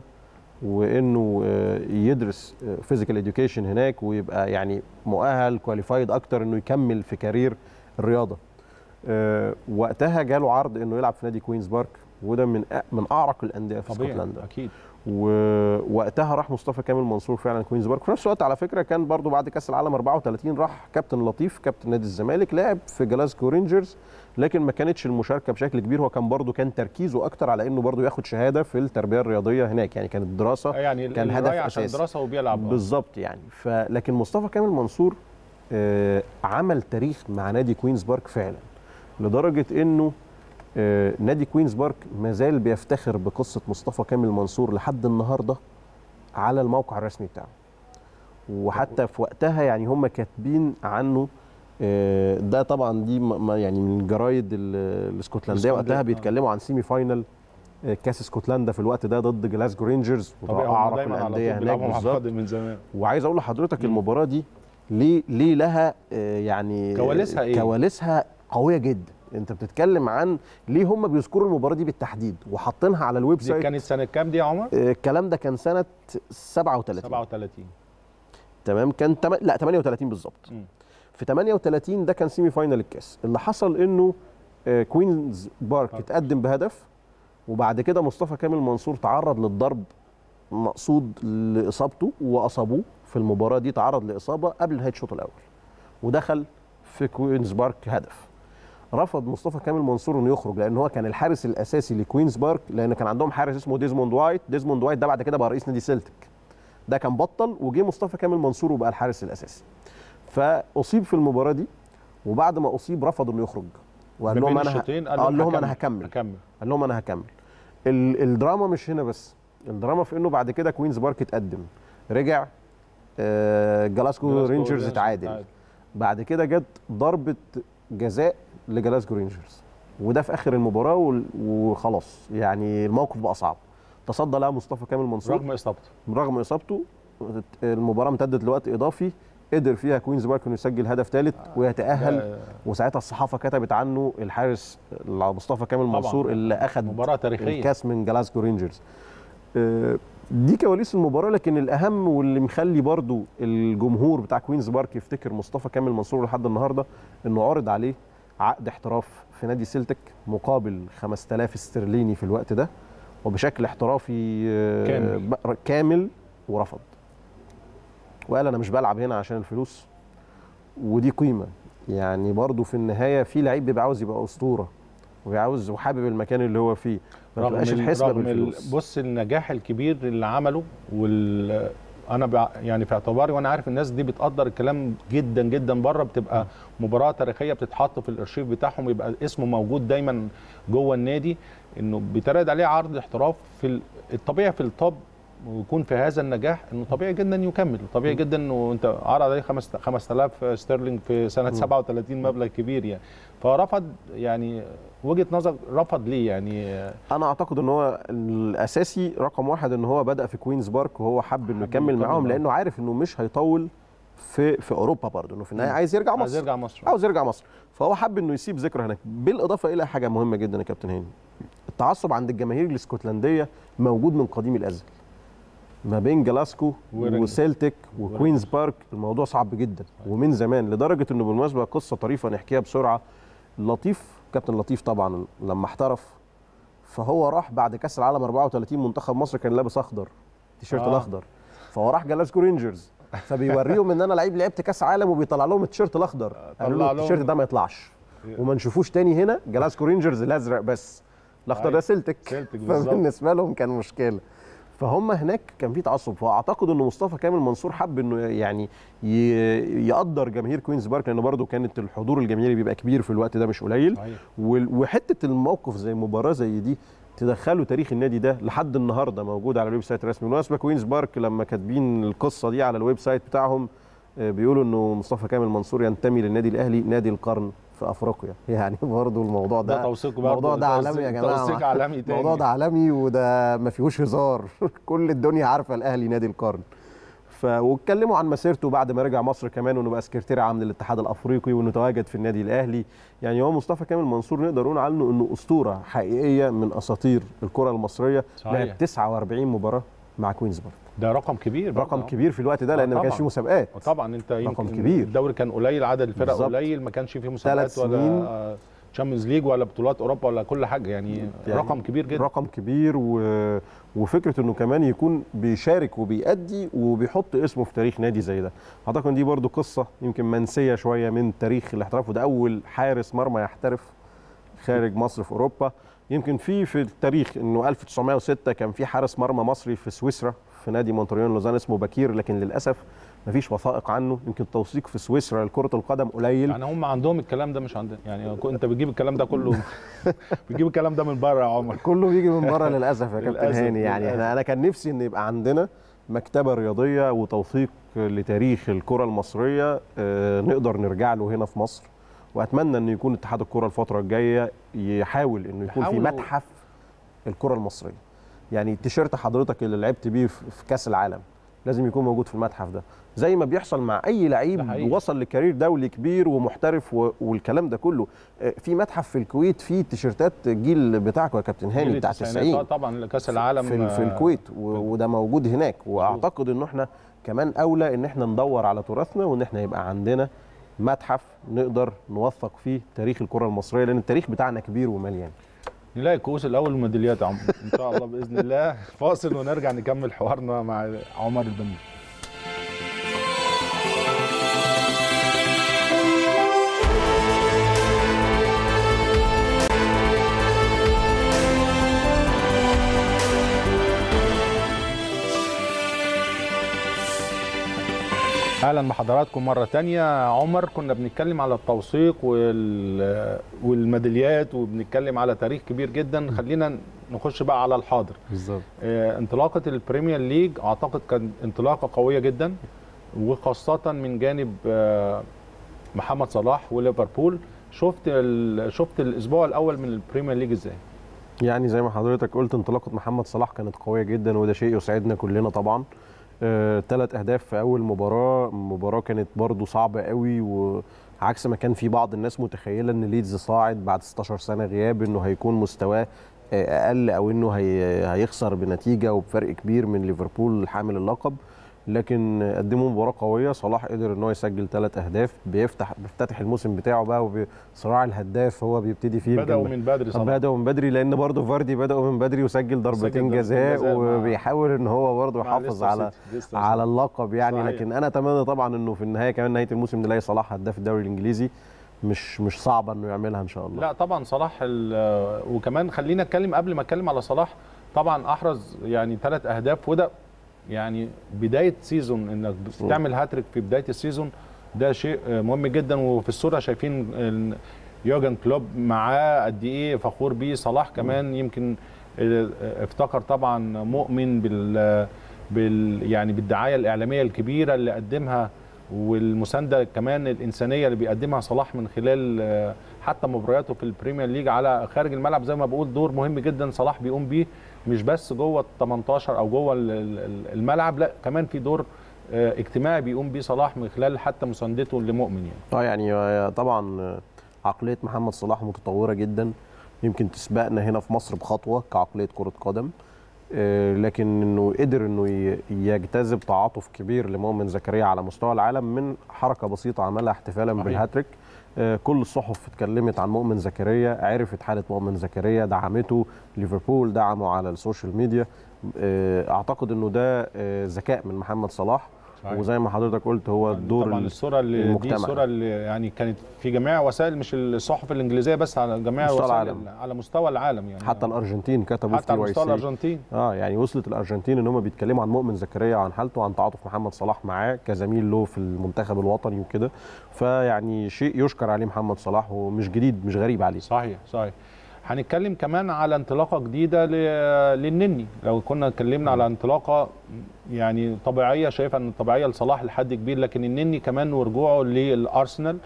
وانه آه، يدرس فيزيكال اديوكيشن هناك ويبقى يعني مؤهل كواليفايد اكتر انه يكمل في كارير الرياضه آه، وقتها جاله عرض انه يلعب في نادي كوينز بارك وده من أ- من اعرق الانديه في طبيعي اسكتلندا اكيد ووقتها راح مصطفى كامل منصور فعلا كوينز بارك في نفس الوقت على فكره كان برضو بعد كاس العالم 34 راح كابتن لطيف كابتن نادي الزمالك لعب في جلاسكو رينجرز لكن ما كانتش المشاركه بشكل كبير هو كان برضو كان تركيزه اكتر على انه برضو ياخد شهاده في التربيه الرياضيه هناك يعني كانت دراسه يعني كان اللي هدف رايح عشان أساسي. دراسه وبيلعب آه. بالظبط يعني فلكن مصطفى كامل منصور آه، عمل تاريخ مع نادي كوينز بارك فعلا لدرجه انه آه، نادي كوينز بارك ما زال بيفتخر بقصه مصطفى كامل منصور لحد النهارده على الموقع الرسمي بتاعه وحتى في وقتها يعني هم كاتبين عنه آه، ده طبعا دي م- ما- يعني من الجرايد ال- الاسكتلنديه وقتها الاسكندرية، آه. بيتكلموا عن سيمي فاينل آه، كاس اسكتلندا في الوقت ده ضد جلاسكو رينجرز طبيعي هم اعرق دايما على الانديه طول هناك بيلعبوا مع بالظبط بعض من زمان وعايز اقول لحضرتك مم. المباراه دي ليه ليه لها آه، يعني كواليسها إيه؟ كواليسها قويه جدا انت بتتكلم عن ليه هم بيذكروا المباراه دي بالتحديد وحاطينها على الويب دي سايت كانت سنه كام دي يا عمر؟ آه، الكلام ده كان سنه 37 37 تمام كان تم... لا 38 بالظبط مم. في 38 ده كان سيمي فاينال الكاس اللي حصل انه آه، كوينز بارك بارك. اتقدم بهدف وبعد كده مصطفى كامل منصور تعرض للضرب مقصود لاصابته واصابوه في المباراه دي تعرض لاصابه قبل نهايه الشوط الاول ودخل في كوينز بارك هدف رفض مصطفى كامل منصور انه يخرج لان هو كان الحارس الاساسي لكوينز بارك لان كان عندهم حارس اسمه ديزموند وايت ديزموند وايت ده بعد كده بقى رئيس نادي سيلتيك ده كان بطل وجه مصطفى كامل منصور وبقى الحارس الاساسي فاصيب في المباراه دي وبعد ما اصيب رفض انه يخرج وقال ما لهم بين انا ه- الشوطين قال لهم انا هكمل. هكمل هكمل قال لهم انا هكمل ال- الدراما مش هنا بس الدراما في انه بعد كده كوينز بارك اتقدم رجع آه، جلاسكو جلاسكو رينجرز رينجرز اتعادل اتعادل. بعد كده جت ضربه جزاء لجلاسكو رينجرز وده في اخر المباراه وال- وخلاص يعني الموقف بقى صعب تصدى لها مصطفى كامل منصور رغم اصابته رغم اصابته المباراه امتدت لوقت اضافي قدر فيها كوينز بارك انه يسجل هدف ثالث ويتاهل ده وساعتها الصحافه كتبت عنه الحارس مصطفى كامل طبعاً. منصور اللي اخذ مباراه تاريخيه الكاس من جلاسكو رينجرز آه، دي كواليس المباراه لكن الاهم واللي مخلي برضو الجمهور بتاع كوينز بارك يفتكر مصطفى كامل منصور لحد النهارده انه عرض عليه عقد احتراف في نادي سيلتك مقابل 5000 استرليني في الوقت ده وبشكل احترافي آه، كامل. ب- كامل ورفض وقال انا مش بلعب هنا عشان الفلوس ودي قيمه يعني برضو في النهايه في لعيب بيبقى عاوز يبقى اسطوره وعاوز وحابب المكان اللي هو فيه ما رغم تبقاش ال- الحسبه رغم ال- بالفلوس بص النجاح الكبير اللي عمله وال انا بع... يعني في اعتباري وانا عارف الناس دي بتقدر الكلام جدا جدا بره بتبقى مباراه تاريخيه بتتحط في الارشيف بتاعهم يبقى اسمه موجود دايما جوه النادي انه بيترد عليه عرض احتراف في ال- الطبيعي في الطب ويكون في هذا النجاح انه طبيعي جدا يكمل طبيعي جدا انه انت عرض عليه خمس- 5000 استرلينج في سنه 37 مبلغ كبير يعني فرفض يعني وجهه نظر رفض ليه يعني انا اعتقد ان هو الاساسي رقم واحد ان هو بدا في كوينز بارك وهو حب انه حب يكمل يكمل معاهم معاهم. لانه عارف انه مش هيطول في في اوروبا برضه انه في النهايه عايز يرجع عايز مصر يرجع مصر عاوز يرجع مصر فهو حب انه يسيب ذكرى هناك بالاضافه الى حاجه مهمه جدا يا كابتن هاني التعصب عند الجماهير الاسكتلنديه موجود من قديم الازل ما بين جلاسكو ورنج- وسيلتيك وكوينز بارك الموضوع صعب جدا ومن زمان لدرجه انه بالمناسبه قصه طريفه نحكيها بسرعه لطيف كابتن لطيف طبعا لما احترف فهو راح بعد كاس العالم 34 منتخب مصر كان لابس اخضر التيشيرت آه. الاخضر فهو راح جلاسكو رينجرز فبيوريهم ان انا لعيب لعبت كاس عالم وبيطلع لهم التيشيرت الاخضر قالوا طلع له لهم- التيشيرت ده ما يطلعش وما نشوفوش تاني هنا جلاسكو رينجرز الازرق بس الاخضر ده أيوة. سيلتك سيلتك بالظبط. فبالنسبه لهم كان مشكله فهم هناك كان في تعصب فاعتقد ان مصطفى كامل منصور حب انه يعني ي- يقدر جماهير كوينز بارك لان برضه كانت الحضور الجماهيري بيبقى كبير في الوقت ده مش قليل صحيح. وال- وحته الموقف زي مباراه زي دي تدخلوا تاريخ النادي ده لحد النهارده موجود على الويب سايت الرسمي بالمناسبه كوينز بارك لما كاتبين القصه دي على الويب سايت بتاعهم آه، بيقولوا انه مصطفى كامل منصور ينتمي للنادي الاهلي نادي القرن في افريقيا يعني برضه الموضوع ده ده توثيق برضه الموضوع ده توثيق- عالمي يا جماعه توثيق عالمي تاني الموضوع ده عالمي وده ما فيهوش هزار كل الدنيا عارفه الاهلي نادي القرن ف واتكلموا عن مسيرته بعد ما رجع مصر كمان وانه بقى سكرتير عام للاتحاد الافريقي وانه تواجد في النادي الاهلي يعني هو مصطفى كامل منصور نقدر نقول عنه انه اسطوره حقيقيه من اساطير الكره المصريه صحيح. لعب 49 مباراه مع كوينز بارك ده رقم كبير برضه. رقم كبير في الوقت ده آه لان ما كانش طبعاً. فيه مسابقات طبعا انت رقم يمكن كبير. الدوري كان قليل عدد الفرق بالظبط. قليل ما كانش فيه مسابقات ثلاث سنين. ولا تشامبيونز ليج ولا بطولات اوروبا ولا كل حاجه يعني, يعني رقم كبير جدا رقم كبير و... وفكره انه كمان يكون بيشارك وبيأدي وبيحط اسمه في تاريخ نادي زي ده اعتقد إن دي برضو قصه يمكن منسيه شويه من تاريخ الاحتراف وده اول حارس مرمى يحترف خارج مصر في اوروبا يمكن في في التاريخ انه 1906 كان في حارس مرمى مصري في سويسرا في نادي مونتريال لوزان اسمه بكير لكن للاسف مفيش وثائق عنه يمكن توثيق في سويسرا لكره القدم قليل يعني هم عندهم الكلام ده مش عندنا يعني انت بتجيب الكلام ده كله بتجيب الكلام ده من بره يا عمر كله بيجي من بره للاسف يا كابتن للأسف، هاني يعني للأسف. احنا انا كان نفسي ان يبقى عندنا مكتبه رياضيه وتوثيق لتاريخ الكره المصريه آه، نقدر نرجع له هنا في مصر واتمنى ان يكون اتحاد الكره الفتره الجايه يحاول انه يكون في يحاولوا- متحف الكره المصريه يعني التيشيرت حضرتك اللي لعبت بيه في في كاس العالم لازم يكون موجود في المتحف ده زي ما بيحصل مع اي ده لعيب حقيقي. وصل لكارير دولي كبير ومحترف و- والكلام ده كله آه، في متحف في الكويت فيه تيشيرتات الجيل بتاعكم يا كابتن هاني جيل بتاع التسعينات، 90 آه طبعا كاس العالم في, ال- في آه، الكويت و- وده موجود هناك واعتقد انه احنا كمان اولى ان احنا ندور على تراثنا وان احنا يبقى عندنا متحف نقدر نوثق فيه تاريخ الكره المصريه لان التاريخ بتاعنا كبير ومليان نلاقي الكؤوس الاول والميداليات يا عمر ان شاء الله باذن الله فاصل ونرجع نكمل حوارنا مع عمر البني اهلا بحضراتكم مره تانية عمر كنا بنتكلم على التوثيق وال... والميداليات وبنتكلم على تاريخ كبير جدا خلينا نخش بقى على الحاضر بالظبط آه، انطلاقه البريمير ليج اعتقد كان انطلاقه قويه جدا وخاصه من جانب آه، محمد صلاح وليفربول شفت ال... شفت الاسبوع الاول من البريمير ليج ازاي يعني زي ما حضرتك قلت انطلاقه محمد صلاح كانت قويه جدا وده شيء يسعدنا كلنا طبعا ثلاث اهداف في اول مباراه مباراه كانت برضو صعبه قوي وعكس ما كان في بعض الناس متخيله ان ليدز صاعد بعد 16 سنه غياب انه هيكون مستواه آه، اقل او انه هي هيخسر بنتيجه وبفرق كبير من ليفربول حامل اللقب لكن قدموا مباراه قويه صلاح قدر ان هو يسجل ثلاث اهداف بيفتح بيفتتح الموسم بتاعه بقى وصراع الهداف هو بيبتدي فيه بدأوا يمكن- من بدري صلاح بدأوا من بدري لان برضه فاردي بدأوا من بدري وسجل ضربتين ضربتين جزاء جزاء مع- وبيحاول ان هو برضه مع يحافظ ليستر على سيتي. ليستر على سيتي. اللقب يعني صحيح. لكن انا اتمنى طبعا انه في النهايه كمان نهايه الموسم نلاقي صلاح هداف الدوري الانجليزي مش مش صعبه انه يعملها ان شاء الله لا طبعا صلاح ال- وكمان خلينا اتكلم قبل ما اتكلم على صلاح طبعا احرز يعني ثلاث اهداف وده يعني بدايه سيزون انك تعمل هاتريك في بدايه السيزون ده شيء مهم جدا وفي الصوره شايفين ال- يورجن كلوب معاه قد ايه فخور بيه صلاح كمان يمكن اه، افتكر طبعا مؤمن بال بال يعني بالدعايه الاعلاميه الكبيره اللي قدمها والمسانده كمان الانسانيه اللي بيقدمها صلاح من خلال اه، حتى مبارياته في البريمير ليج على خارج الملعب زي ما بقول دور مهم جدا صلاح بيقوم بيه مش بس جوه ال 18 او جوه ال- ال- الملعب لا كمان في دور اه، اجتماعي بيقوم بيه صلاح من خلال حتى مساندته لمؤمن يعني اه يعني آه، طبعا آه، عقليه محمد صلاح متطوره جدا يمكن تسبقنا هنا في مصر بخطوه كعقليه كره قدم آه، لكن انه قدر انه ي- يجتذب تعاطف كبير لمؤمن زكريا على مستوى العالم من حركه بسيطه عملها احتفالا صحيح. بالهاتريك آه، كل الصحف اتكلمت عن مؤمن زكريا عرفت حاله مؤمن زكريا دعمته ليفربول دعمه على السوشيال ميديا آه، اعتقد انه ده آه، ذكاء من محمد صلاح صحيح. وزي ما حضرتك قلت هو الدور طبعا ال- الصوره اللي دي المجتمع. الصوره اللي يعني كانت في جميع وسائل مش الصحف الانجليزيه بس على جميع مستوى وسائل العالم. على مستوى العالم يعني حتى الارجنتين كتبوا حتى على في مستوى TYC. الارجنتين اه يعني وصلت الارجنتين ان هم بيتكلموا عن مؤمن زكريا عن حالته عن تعاطف محمد صلاح معاه كزميل له في المنتخب الوطني وكده فيعني شيء يشكر عليه محمد صلاح ومش جديد مش غريب عليه صحيح صحيح هنتكلم كمان على انطلاقه جديده ل- للنني لو كنا اتكلمنا على انطلاقه يعني طبيعيه شايفها ان طبيعيه لصلاح لحد كبير لكن النني كمان ورجوعه للارسنال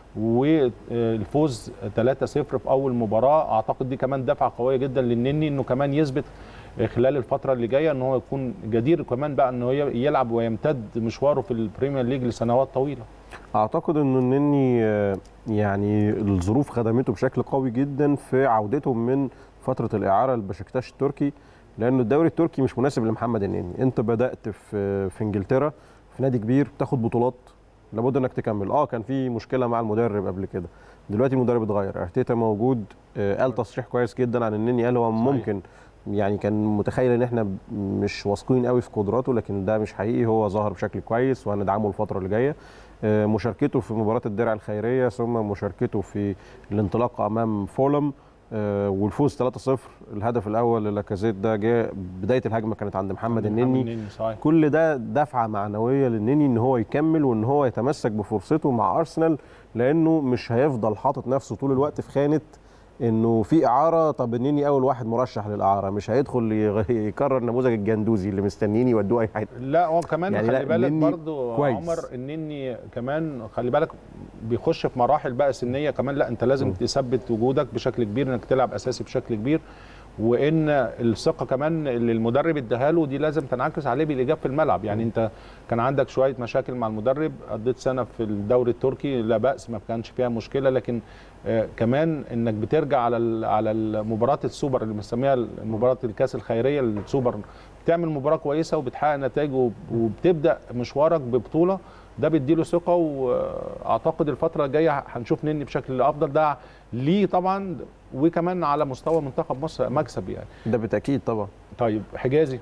والفوز 3-0 في اول مباراه اعتقد دي كمان دفعه قويه جدا للنني انه كمان يثبت خلال الفتره اللي جايه ان هو يكون جدير كمان بقى انه يلعب ويمتد مشواره في البريمير ليج لسنوات طويله اعتقد انه النني آه، يعني الظروف خدمته بشكل قوي جدا في عودته من فتره الاعاره لبشكتاش التركي لانه الدوري التركي مش مناسب لمحمد النني انت بدات في في انجلترا في نادي كبير بتاخد بطولات لابد انك تكمل اه كان في مشكله مع المدرب قبل كده دلوقتي المدرب اتغير ارتيتا موجود آه، قال تصريح كويس جدا عن النني قال هو صحيح. ممكن يعني كان متخيل ان احنا مش واثقين قوي في قدراته لكن ده مش حقيقي هو ظهر بشكل كويس وهندعمه الفتره اللي جايه آه، مشاركته في مباراه الدرع الخيريه ثم مشاركته في الانطلاق امام فولم آه، والفوز 3-0 الهدف الاول للاكازيت ده جاء بدايه الهجمه كانت عند محمد النني صحيح كل ده دفعه معنويه للنني ان هو يكمل وان هو يتمسك بفرصته مع ارسنال لانه مش هيفضل حاطط نفسه طول الوقت في خانه انه في اعاره طب النني اول واحد مرشح للاعاره مش هيدخل يغ- يكرر نموذج الجندوزي اللي مستنيين يودوه اي حته لا هو كمان يعني يعني لا، خلي بالك النني برضو كويس. عمر النني كمان خلي بالك بيخش في مراحل بقى سنيه كمان لا انت لازم م. تثبت وجودك بشكل كبير انك تلعب اساسي بشكل كبير وان الثقه كمان اللي المدرب اداها له دي لازم تنعكس عليه بالايجاب في الملعب يعني انت كان عندك شويه مشاكل مع المدرب قضيت سنه في الدوري التركي لا باس ما كانش فيها مشكله لكن آه كمان انك بترجع على ال- على مباراه السوبر اللي بنسميها مباراه الكاس الخيريه السوبر بتعمل مباراه كويسه وبتحقق نتائج وب- وبتبدا مشوارك ببطوله ده بيديله ثقه واعتقد الفتره الجايه هنشوف نني بشكل افضل ده ليه طبعا وكمان على مستوى منتخب مصر مكسب يعني ده بالتاكيد طبعا طيب حجازي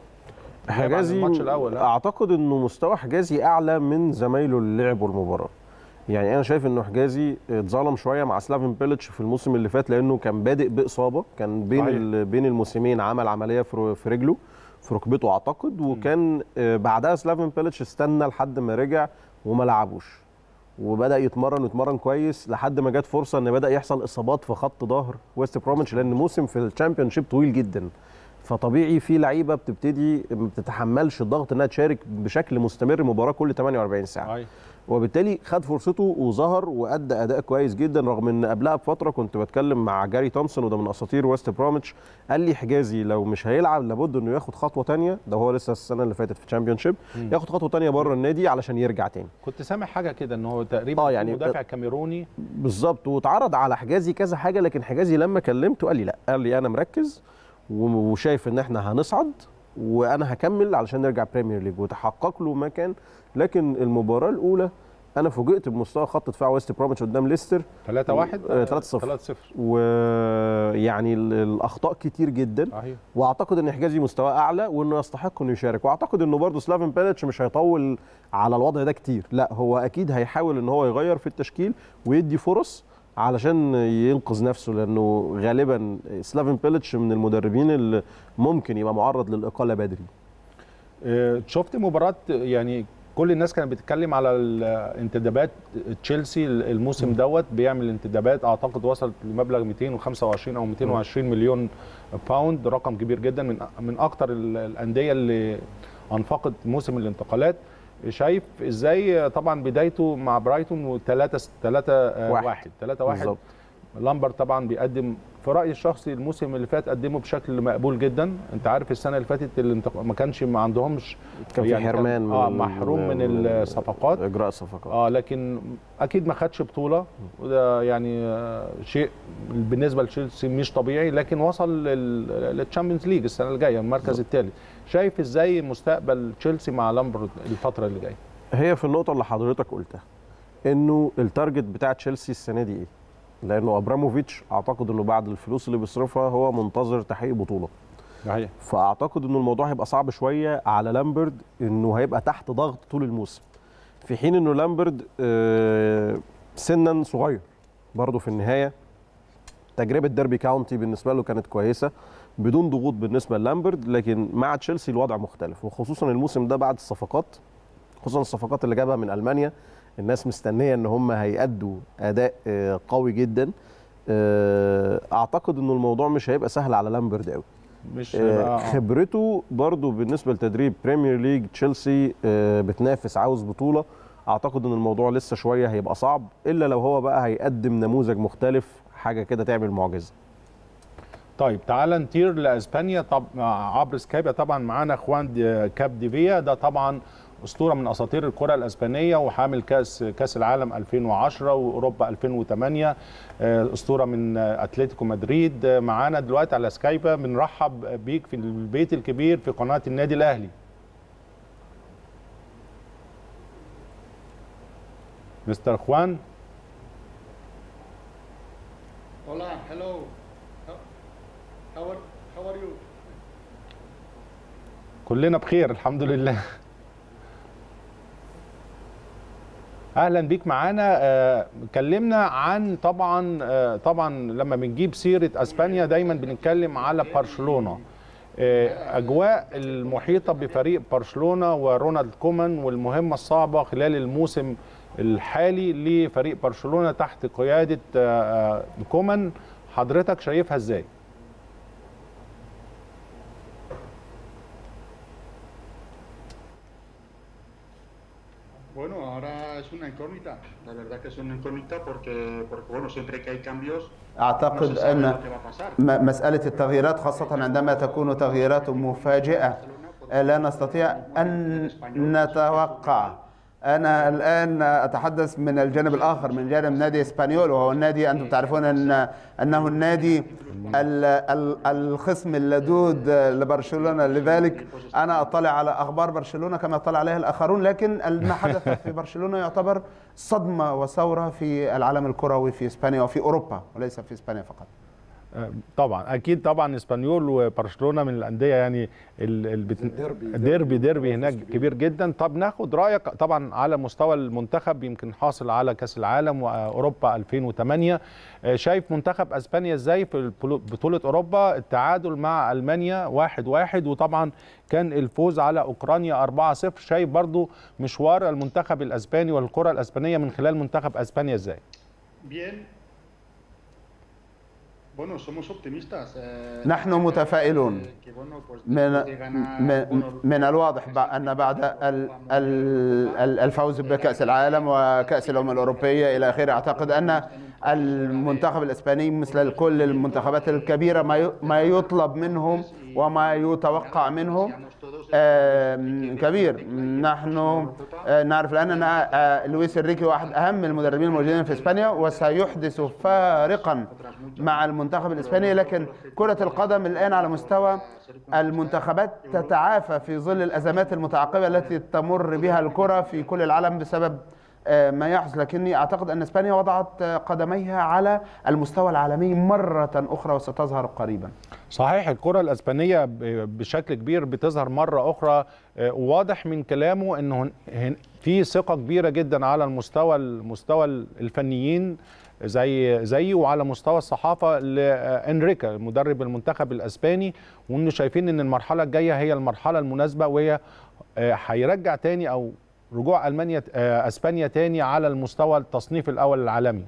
حجازي الماتش الاول ها؟ اعتقد انه مستوى حجازي اعلى من زمايله اللي لعبوا المباراه يعني انا شايف انه حجازي اتظلم شويه مع سلافن بيلتش في الموسم اللي فات لانه كان بادئ باصابه كان بين صحيح. ال- بين الموسمين عمل عمليه في رو- في رجله في ركبته اعتقد وكان آه، بعدها سلافن بيلتش استنى لحد ما رجع وما لعبوش وبدا يتمرن ويتمرن كويس لحد ما جت فرصه ان بدا يحصل اصابات في خط ظهر ويست بروميتش لان موسم في الشامبيون شيب طويل جدا فطبيعي في لعيبه بتبتدي ما بتتحملش الضغط انها تشارك بشكل مستمر مباراه كل 48 ساعه أيوة. وبالتالي خد فرصته وظهر وادى اداء كويس جدا رغم ان قبلها بفتره كنت بتكلم مع جاري تومسون وده من اساطير ويست بروميتش قال لي حجازي لو مش هيلعب لابد انه ياخد خطوه تانية ده هو لسه السنه اللي فاتت في تشامبيون شيب ياخد خطوه تانية بره النادي علشان يرجع تاني كنت سامع حاجه كده ان هو تقريبا آه، في يعني مدافع كاميروني بالظبط واتعرض على حجازي كذا حاجه لكن حجازي لما كلمته قال لي لا قال لي انا مركز و- وشايف ان احنا هنصعد وانا هكمل علشان نرجع بريمير ليج وتحقق له ما كان لكن المباراه الاولى انا فوجئت بمستوى خط دفاع ويست بروميتش قدام ليستر 3 1 آه، 3-0. 3 0 ويعني ال- الاخطاء كتير جدا صحيح واعتقد ان حجازي مستواه اعلى وانه يستحق انه يشارك واعتقد انه برضه سلافن بيلتش مش هيطول على الوضع ده كتير لا هو اكيد هيحاول ان هو يغير في التشكيل ويدي فرص علشان ينقذ نفسه لانه غالبا سلافن بيلتش من المدربين اللي ممكن يبقى معرض للاقاله بدري آه، شفت مباراة يعني كل الناس كانت بتتكلم على الانتدابات تشيلسي الموسم دوت بيعمل انتدابات اعتقد وصلت لمبلغ 225 او 220 مليون باوند رقم كبير جدا من من اكتر ال- الانديه اللي انفقت موسم الانتقالات شايف ازاي طبعا بدايته مع برايتون 3 3 واحد. 1 3 1 بالظبط. لامبر طبعا بيقدم في رايي الشخصي الموسم اللي فات قدمه بشكل مقبول جدا انت عارف السنه اللي فاتت الانتق... ما كانش ما عندهمش كان في حرمان من اه ال- محروم من من الصفقات اجراء الصفقات اه لكن اكيد ما خدش بطوله وده يعني آه، شيء بالنسبه لتشيلسي مش طبيعي لكن وصل للتشامبيونز ليج السنه الجايه المركز الثالث شايف ازاي مستقبل تشيلسي مع لامبر الفتره اللي جايه هي في النقطه اللي حضرتك قلتها انه التارجت بتاع تشيلسي السنه دي ايه لانه ابراموفيتش اعتقد انه بعد الفلوس اللي بيصرفها هو منتظر تحقيق بطوله صحيح فاعتقد انه الموضوع هيبقى صعب شويه على لامبرد انه هيبقى تحت ضغط طول الموسم في حين انه لامبرد آه، سنا صغير برضه في النهايه تجربه ديربي كاونتي بالنسبه له كانت كويسه بدون ضغوط بالنسبه للامبرد لكن مع تشيلسي الوضع مختلف وخصوصا الموسم ده بعد الصفقات خصوصا الصفقات اللي جابها من المانيا الناس مستنيه ان هم هيأدوا اداء آه، قوي جدا آه، اعتقد انه الموضوع مش هيبقى سهل على لامبرد قوي مش آه، آه، خبرته برضو بالنسبه لتدريب بريمير ليج تشيلسي آه، بتنافس عاوز بطوله اعتقد ان الموضوع لسه شويه هيبقى صعب الا لو هو بقى هيقدم نموذج مختلف حاجه كده تعمل معجزه طيب تعال نطير لاسبانيا طب عبر سكايب طبعا معانا اخوان دي- كاب ديفيا ده طبعا اسطوره من اساطير الكره الاسبانيه وحامل كاس كاس العالم 2010 واوروبا 2008 آه، اسطوره من آه، اتلتيكو مدريد آه، معانا دلوقتي على سكايب بنرحب بيك في البيت الكبير في قناه النادي الاهلي مستر خوان Hola, hello. How, how are how are you? كلنا بخير الحمد لله اهلا بيك معانا آه، كلمنا عن طبعا آه، طبعا لما بنجيب سيره اسبانيا دايما بنتكلم على برشلونه آه، اجواء المحيطه بفريق برشلونه ورونالد كومان والمهمه الصعبه خلال الموسم الحالي لفريق برشلونه تحت قياده آه، آه، كومان حضرتك شايفها ازاي؟ Bueno, ahora es una incógnita. La verdad que es una incógnita porque, porque bueno, siempre que hay cambios, no se اعتقد sabe ان lo que va a pasar. م- مساله التغييرات خاصه عندما تكون تغييرات مفاجئه لا نستطيع ان نتوقع انا الان اتحدث من الجانب الاخر من جانب نادي اسبانيول وهو النادي انتم تعرفون ان انه النادي ال- ال- الخصم اللدود لبرشلونه لذلك انا اطلع على اخبار برشلونه كما يطلع عليها الاخرون لكن ما حدث في برشلونه يعتبر صدمه وثوره في العالم الكروي في اسبانيا وفي اوروبا وليس في اسبانيا فقط طبعا اكيد طبعا اسبانيول وبرشلونه من الانديه يعني ال- ال- بت- ديربي ديربي هناك كبير جدا طب ناخد رايك طبعا على مستوى المنتخب يمكن حاصل على كاس العالم واوروبا 2008 آه، شايف منتخب اسبانيا ازاي في البلو- بطوله اوروبا التعادل مع المانيا واحد واحد وطبعا كان الفوز على اوكرانيا 4-0 شايف برضو مشوار المنتخب الاسباني والكره الاسبانيه من خلال منتخب اسبانيا ازاي Bien, Bueno, somos optimistas. eh, نحن متفائلون que, bueno, pues, من después de ganar, من, bueno, من الواضح ب- أن بعد ال- ال- ال- الفوز بكأس العالم وكأس الأمم الأوروبية إلى آخره أعتقد أن المنتخب الإسباني مثل كل المنتخبات الكبيرة ما ي- ما يطلب منهم وما يتوقع منهم آم، كبير نحن آه، نعرف الآن أن آه، لويس إنريكي واحد أهم المدربين الموجودين في إسبانيا وسيحدث فارقا مع المنتخب الإسباني لكن كرة القدم الآن على مستوى المنتخبات تتعافى في ظل الأزمات المتعاقبة التي تمر بها الكرة في كل العالم بسبب آه، ما يحدث لكني أعتقد أن إسبانيا وضعت آه، قدميها على المستوى العالمي مرة أخرى وستظهر قريبا صحيح الكرة الأسبانية ب- بشكل كبير بتظهر مرة أخرى آه، واضح من كلامه أنه هن- هن- في ثقة كبيرة جدا على المستوى المستوى الفنيين زي زيه وعلى مستوى الصحافة لإنريكا مدرب المنتخب الأسباني وإنه شايفين أن المرحلة الجاية هي المرحلة المناسبة وهي آه، هيرجع تاني أو رجوع ألمانيا آه، أسبانيا تاني على المستوى التصنيف الأول العالمي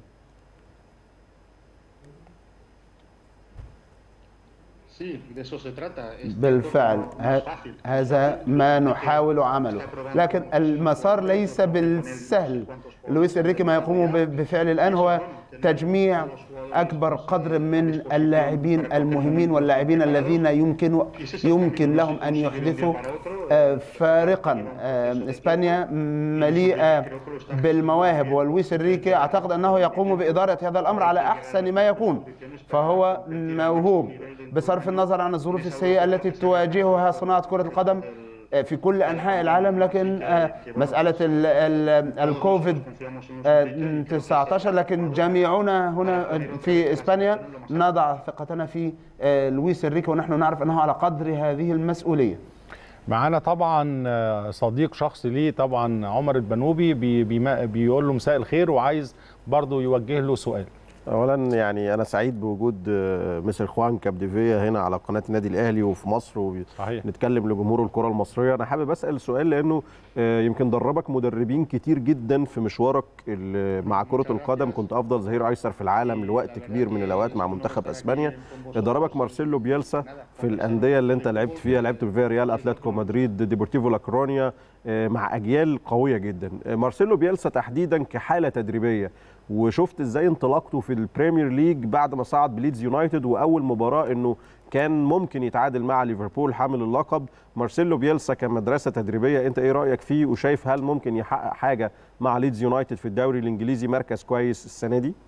Sí, de eso se trata. Es cierto que بالفعل no- no ه- es fácil. هذا ما نحاول عمله لكن المسار ليس بالسهل لويس انريكي ما يقوم ب- بفعل الان هو تجميع اكبر قدر من اللاعبين المهمين واللاعبين الذين يمكن يمكن لهم ان يحدثوا آه، فارقا آه، اسبانيا مليئه بالمواهب ولويس انريكي اعتقد انه يقوم باداره هذا الامر على احسن ما يكون فهو موهوب بصرف النظر عن الظروف السيئه التي تواجهها صناعه كره القدم آه، في كل انحاء العالم لكن آه، مساله ال- ال- الكوفيد آه، 19 لكن جميعنا هنا في اسبانيا نضع ثقتنا في آه، لويس انريكي ونحن نعرف انه على قدر هذه المسؤوليه معانا طبعا آه، صديق شخصي ليه طبعا عمر البنوبي بي بي بيقول له مساء الخير وعايز برضه يوجه له سؤال اولا يعني انا سعيد بوجود آه، مستر خوان كابديفيا هنا على قناه النادي الاهلي وفي مصر صحيح ونتكلم لجمهور الكره المصريه انا حابب اسال سؤال لانه آه، يمكن دربك مدربين كتير جدا في مشوارك ال- مع كره القدم كنت افضل ظهير ايسر في العالم لوقت كبير من الاوقات مع منتخب اسبانيا دربك مارسيلو بيلسا في الانديه اللي انت لعبت فيها لعبت في فيا ريال اتلتيكو مدريد ديبورتيفو لاكرونيا آه، مع اجيال قويه جدا آه، مارسيلو بيلسا تحديدا كحاله تدريبيه وشفت ازاي انطلاقته في البريمير ليج بعد ما صعد بليدز يونايتد واول مباراه انه كان ممكن يتعادل مع ليفربول حامل اللقب مارسيلو بيلسا كمدرسه تدريبيه انت ايه رايك فيه وشايف هل ممكن يحقق حاجه مع ليدز يونايتد في الدوري الانجليزي مركز كويس السنه دي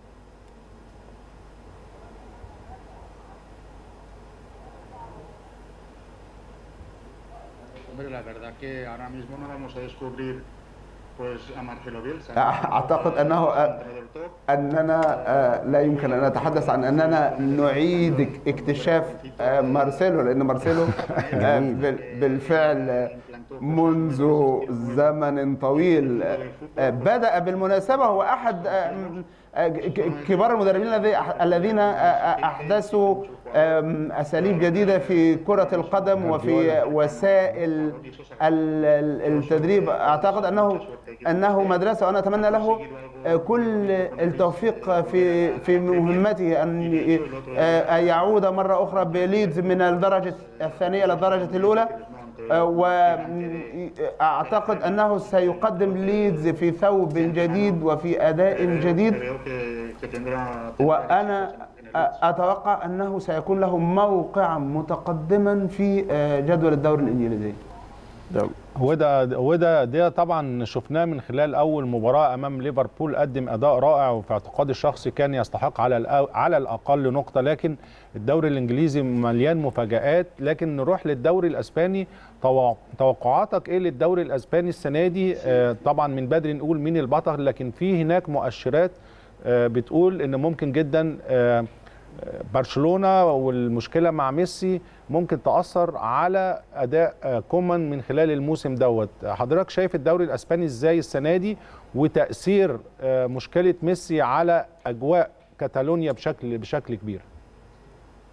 Hombre, la verdad que ahora mismo no vamos a descubrir pues, a Marcelo Bielsa. ¿no? أعتقد أنه Entrenador top. أننا آه، لا يمكن أن نتحدث عن أننا نعيد اكتشاف آه، مارسيلو لأن مارسيلو آه، بال- بالفعل آه، منذ زمن طويل آه، بدأ بالمناسبة هو أحد آه، آه، ك- كبار المدربين الذي- الذين آه، آه، أحدثوا آم، أساليب جديدة في كرة القدم وفي وسائل ال- ال- التدريب أعتقد أنه أنه مدرسة وأنا أتمنى له آه، كل التوفيق في في مهمته أن ي- آه، أن يعود مرة أخرى بليدز من الدرجة الثانية إلى الدرجة الأولى آه، وأعتقد أنه سيقدم ليدز في ثوب جديد وفي أداء جديد Creo que, que tendrá. وأنا أتوقع أنه سيكون له موقعا متقدما في آه، جدول الدوري الإنجليزي ده وده وده ده طبعا شفناه من خلال اول مباراه امام ليفربول قدم اداء رائع وفي اعتقادي الشخصي كان يستحق على الأ- على الاقل نقطه لكن الدوري الانجليزي مليان مفاجات لكن نروح للدوري الاسباني توق- توقعاتك ايه للدوري الاسباني السنه دي آه، طبعا من بدري نقول مين البطل لكن في هناك مؤشرات آه، بتقول ان ممكن جدا آه، برشلونه والمشكله مع ميسي ممكن تاثر على اداء آه، كومان من خلال الموسم دوت حضرتك شايف الدوري الاسباني ازاي السنه دي وتاثير آه، مشكله ميسي على اجواء كاتالونيا بشكل بشكل كبير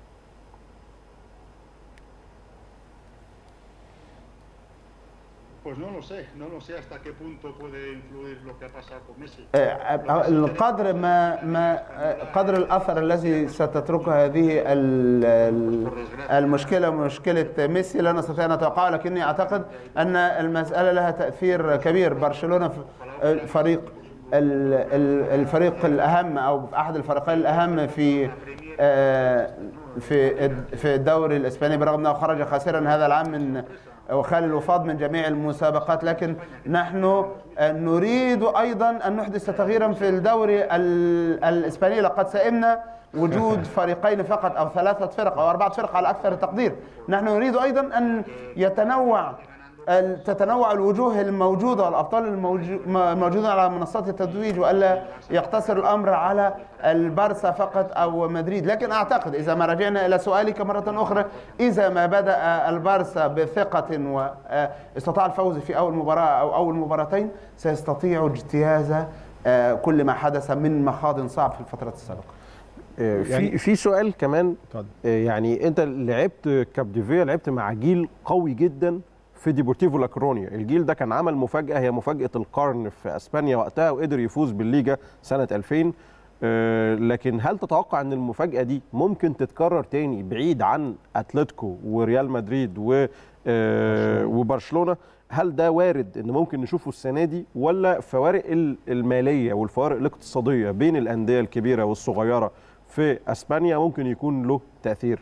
Pues Pues no lo sé, no lo sé hasta qué punto puede influir lo que ha pasado con Messi. آه، القدر ما ما آه، قدر الاثر الذي ستتركه هذه ال- ال- المشكله مشكله ميسي لا نستطيع ان نتوقعه لكني اعتقد ان المساله لها تاثير كبير برشلونه ف- آه، فريق ال- ال- الفريق الاهم او احد الفريقين الاهم في آه، في الد- في الدوري الاسباني برغم انه خرج خاسرا هذا العام من وخال الوفاض من جميع المسابقات لكن نحن نريد ايضا ان نحدث تغييرا في الدوري ال- الاسباني لقد سئمنا وجود فريقين فقط او ثلاثه فرق او اربعه فرق على اكثر تقدير نحن نريد ايضا ان يتنوع ال- تتنوع الوجوه الموجودة والأبطال الموجو- م- الموجودة على منصات التتويج وألا يقتصر الأمر على البارسا فقط أو مدريد لكن أعتقد إذا ما رجعنا إلى سؤالك مرة أخرى إذا ما بدأ البارسا بثقة واستطاع الفوز في أول مباراة أو أول مباراتين سيستطيع اجتياز آه، كل ما حدث من مخاض صعب في الفترات السابقة آه، يعني- في في سؤال كمان اتفضل آه، يعني انت لعبت كابديفيا لعبت مع جيل قوي جدا في ديبورتيفو لاكرونيا الجيل ده كان عمل مفاجاه هي مفاجاه القرن في اسبانيا وقتها وقدر يفوز بالليجا سنه 2000 آه، لكن هل تتوقع ان المفاجاه دي ممكن تتكرر تاني بعيد عن اتلتيكو وريال مدريد و آه، وبرشلونه هل ده وارد ان ممكن نشوفه السنه دي ولا فوارق ال- الماليه والفوارق الاقتصاديه بين الانديه الكبيره والصغيره في اسبانيا ممكن يكون له تاثير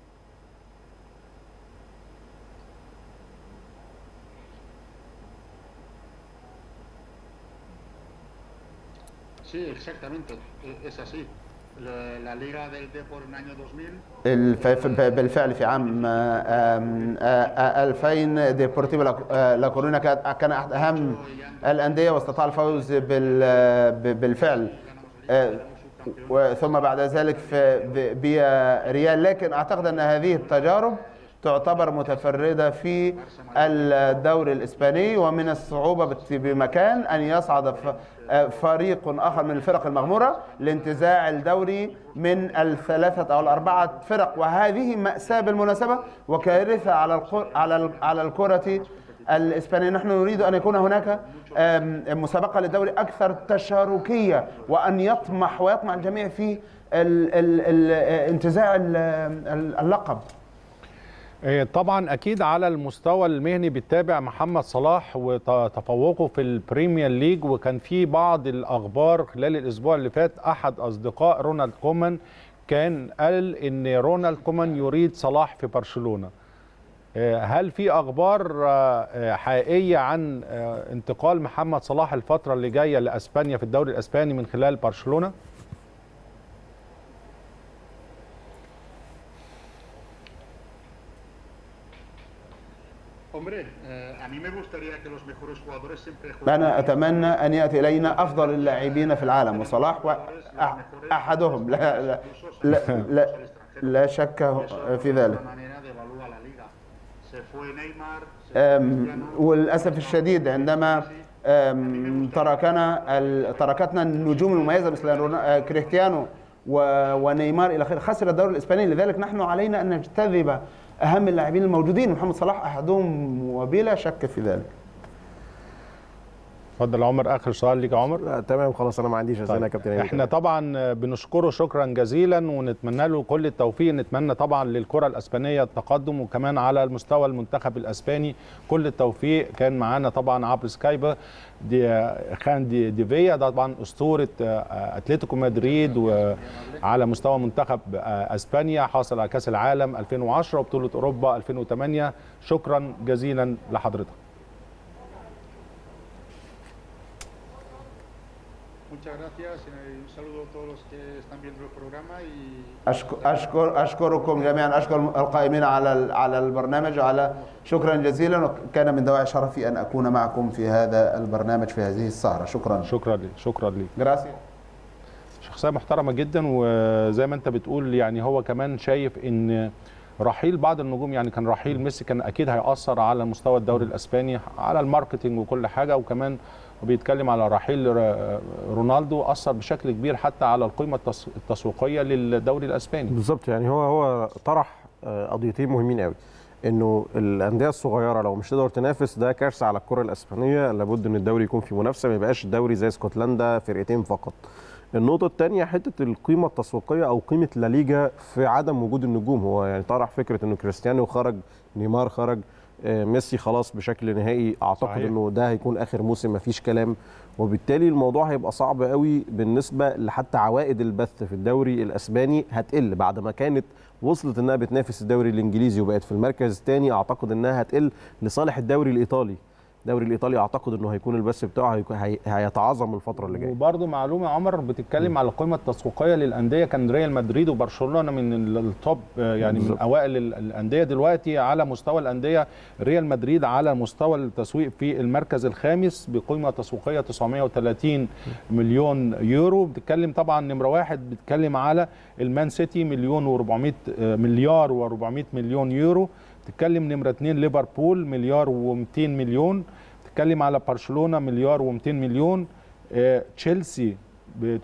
Sí, exactamente, e- es así. La, la Liga del Depor en el año 2000 الف- ف- بالفعل في عام آه، آم، آه، آه، 2000 ديبورتيفو لا- آه، لا كورونا كان كان احد اهم الانديه واستطاع الفوز بال- ب- بالفعل آه، وثم بعد ذلك في ب- بريال لكن اعتقد ان هذه التجارب تعتبر متفرده في الدوري الاسباني ومن الصعوبه بت- بمكان ان يصعد ف- آه، فريق اخر من الفرق المغموره لانتزاع الدوري من الثلاثه او الاربعه فرق وهذه ماساه بالمناسبه وكارثه على القر- على ال- على الكره الاسبانيه نحن نريد ان يكون هناك آم، مسابقه للدوري اكثر تشاركيه وان يطمح ويطمع الجميع في ال- ال- ال- انتزاع ال- ال- اللقب إيه، طبعا اكيد على المستوى المهني بتتابع محمد صلاح وتفوقه في البريمير ليج وكان في بعض الاخبار خلال الاسبوع اللي فات احد اصدقاء رونالد كومان كان قال ان رونالد كومان يريد صلاح في برشلونه إيه، هل في اخبار آه، آه، حقيقيه عن آه، انتقال محمد صلاح الفتره اللي جايه لاسبانيا في الدوري الاسباني من خلال برشلونه Hombre, eh, a mí me gustaría que los mejores jugadores siempre jueguen. انا اتمنى ان ياتي الينا افضل اللاعبين في العالم وصلاح وأح- احدهم لا لا لا, لا, لا شك في ذلك De manera de evaluar la liga. Se fue Neymar, se أم، fue Cristiano, وللاسف الشديد عندما أم، تركنا ال- تركتنا النجوم المميزه مثل رونا- آه، كريستيانو و- ونيمار الى اخره خسر الدوري الاسباني لذلك نحن علينا ان نجتذب اهم اللاعبين الموجودين محمد صلاح احدهم وبلا شك في ذلك اتفضل يا عمر اخر سؤال ليك يا عمر لا تمام خلاص انا ما عنديش اسئله يا كابتن هاني. احنا طبعا بنشكره شكرا جزيلا ونتمنى له كل التوفيق نتمنى طبعا للكره الاسبانيه التقدم وكمان على المستوى المنتخب الاسباني كل التوفيق كان معانا طبعا عبر سكايب دي خان دي ديفيا ده طبعا اسطوره آه، اتلتيكو مدريد وعلى مستوى منتخب آه، اسبانيا حاصل على كاس العالم 2010 وبطوله اوروبا 2008 شكرا جزيلا لحضرتك Muchas gracias y un saludo a todos los que están viendo el programa y أشكر, أشكر أشكركم جميعا أشكر القائمين على ال- على البرنامج على شكرا جزيلا وكان من دواعي شرفي أن أكون معكم في هذا البرنامج في هذه السهرة شكرا شكرا لي شكرا لي جراسي شخصيه محترمه جدا وزي ما انت بتقول يعني هو كمان شايف ان رحيل بعض النجوم يعني كان رحيل ميسي كان اكيد هيأثر على مستوى الدوري الاسباني على الماركتينج وكل حاجه وكمان وبيتكلم على رحيل ر- رونالدو اثر بشكل كبير حتى على القيمه التس- التسويقيه للدوري الاسباني بالظبط يعني هو هو طرح آه، قضيتين مهمين قوي انه الانديه الصغيره لو مش تقدر تنافس ده كارثه على الكره الاسبانيه لابد ان الدوري يكون في منافسه ما يبقاش الدوري زي اسكتلندا فرقتين فقط النقطة الثانية حتة القيمة التسويقية أو قيمة لا ليجا في عدم وجود النجوم هو يعني طرح فكرة إنه كريستيانو خرج نيمار خرج آه، ميسي خلاص بشكل نهائي أعتقد صحيح. إنه ده هيكون آخر موسم مفيش كلام وبالتالي الموضوع هيبقى صعب قوي بالنسبة لحتى عوائد البث في الدوري الأسباني هتقل بعد ما كانت وصلت إنها بتنافس الدوري الإنجليزي وبقت في المركز الثاني أعتقد إنها هتقل لصالح الدوري الإيطالي الدوري الايطالي اعتقد انه هيكون البث بتاعه هيكون- هي- هيتعاظم الفتره اللي جايه وبرضه معلومه يا عمر بتتكلم على القيمه التسويقيه للانديه كان ريال مدريد وبرشلونه من ال- التوب آه، يعني من بالظبط. اوائل ال- الانديه دلوقتي على مستوى الانديه ريال مدريد على مستوى التسويق في المركز الخامس بقيمه تسويقيه 930 مليون يورو بتتكلم طبعا نمره واحد بتتكلم على المان سيتي مليون و400 مليار و400 مليون يورو تتكلم نمره اثنين ليفربول مليار و200 مليون تتكلم على برشلونه مليار و200 مليون آه، تشيلسي ب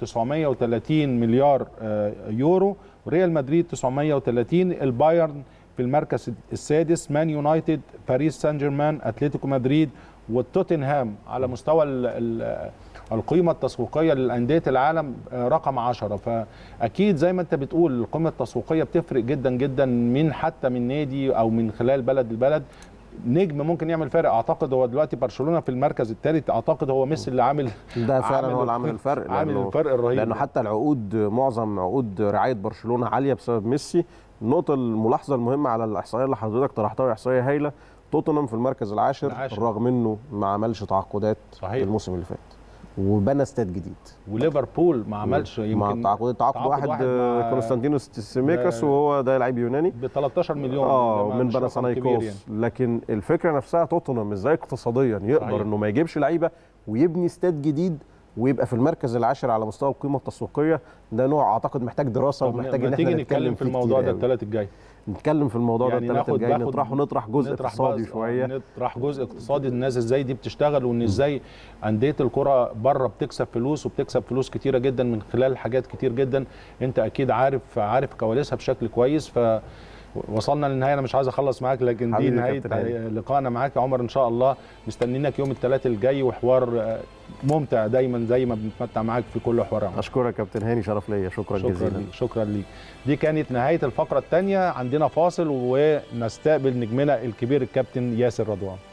930 مليار آه، يورو ريال مدريد 930 البايرن في المركز السادس مان يونايتد باريس سان جيرمان اتلتيكو مدريد والتوتنهام على مستوى ال ال القيمة التسويقية للأندية العالم آه، رقم 10 فأكيد زي ما أنت بتقول القيمة التسويقية بتفرق جدا جدا من حتى من نادي أو من خلال بلد البلد نجم ممكن يعمل فرق اعتقد هو دلوقتي برشلونه في المركز الثالث اعتقد هو ميسي اللي عامل ده فعلا عامل هو اللي عامل الفرق- الفرق عامل لأنه- الفرق الرهيب لانه حتى العقود معظم عقود رعايه برشلونه عاليه بسبب ميسي النقطه الملاحظه المهمه على الاحصائيه اللي حضرتك طرحتها وهي احصائيه هايله توتنهام في المركز العاشر, العاشر. رغم انه ما عملش تعاقدات صحيح. الموسم اللي فات وبنى استاد جديد وليفربول ما عملش مع يمكن تعاقد تعاقد تعاقد واحد, واحد واحد مع- كونستانتينوس تسيميكاس ده- وهو ده لعيب يوناني ب 13 مليون اه ده من مش رقم كبير بناسانايكوس يعني. لكن الفكره نفسها توتنهام ازاي اقتصاديا يقدر صحيح. انه ما يجيبش لعيبه ويبني استاد جديد ويبقى في المركز العاشر على مستوى القيمه التسويقيه ده نوع اعتقد محتاج دراسه طب ومحتاج ما ان تيجي احنا نتكلم في الموضوع كتير ده قوي. الثلاث الجاي نتكلم في الموضوع يعني ده الثلاث ناخد- الجاي ناخد- نطرح ونطرح جزء نطرح اقتصادي بقى- آه، شويه نطرح جزء اقتصادي الناس ازاي دي بتشتغل وان ازاي انديه الكره بره بتكسب فلوس وبتكسب فلوس كتيره جدا من خلال حاجات كتير جدا انت اكيد عارف عارف كواليسها بشكل كويس ف وصلنا للنهايه انا مش عايز اخلص معاك لكن دي حبيبي يا نهايه كابتن هاني. لقائنا معاك يا عمر ان شاء الله مستنينك يوم الثلاث الجاي وحوار آه، ممتع دايما زي ما بنتمتع معاك في كل حوار يا عمر. اشكرك يا كابتن هاني شرف ليا شكرا, شكرا جزيلا ليك شكرا ليك دي كانت نهايه الفقره الثانيه عندنا فاصل ونستقبل نجمنا الكبير الكابتن ياسر رضوان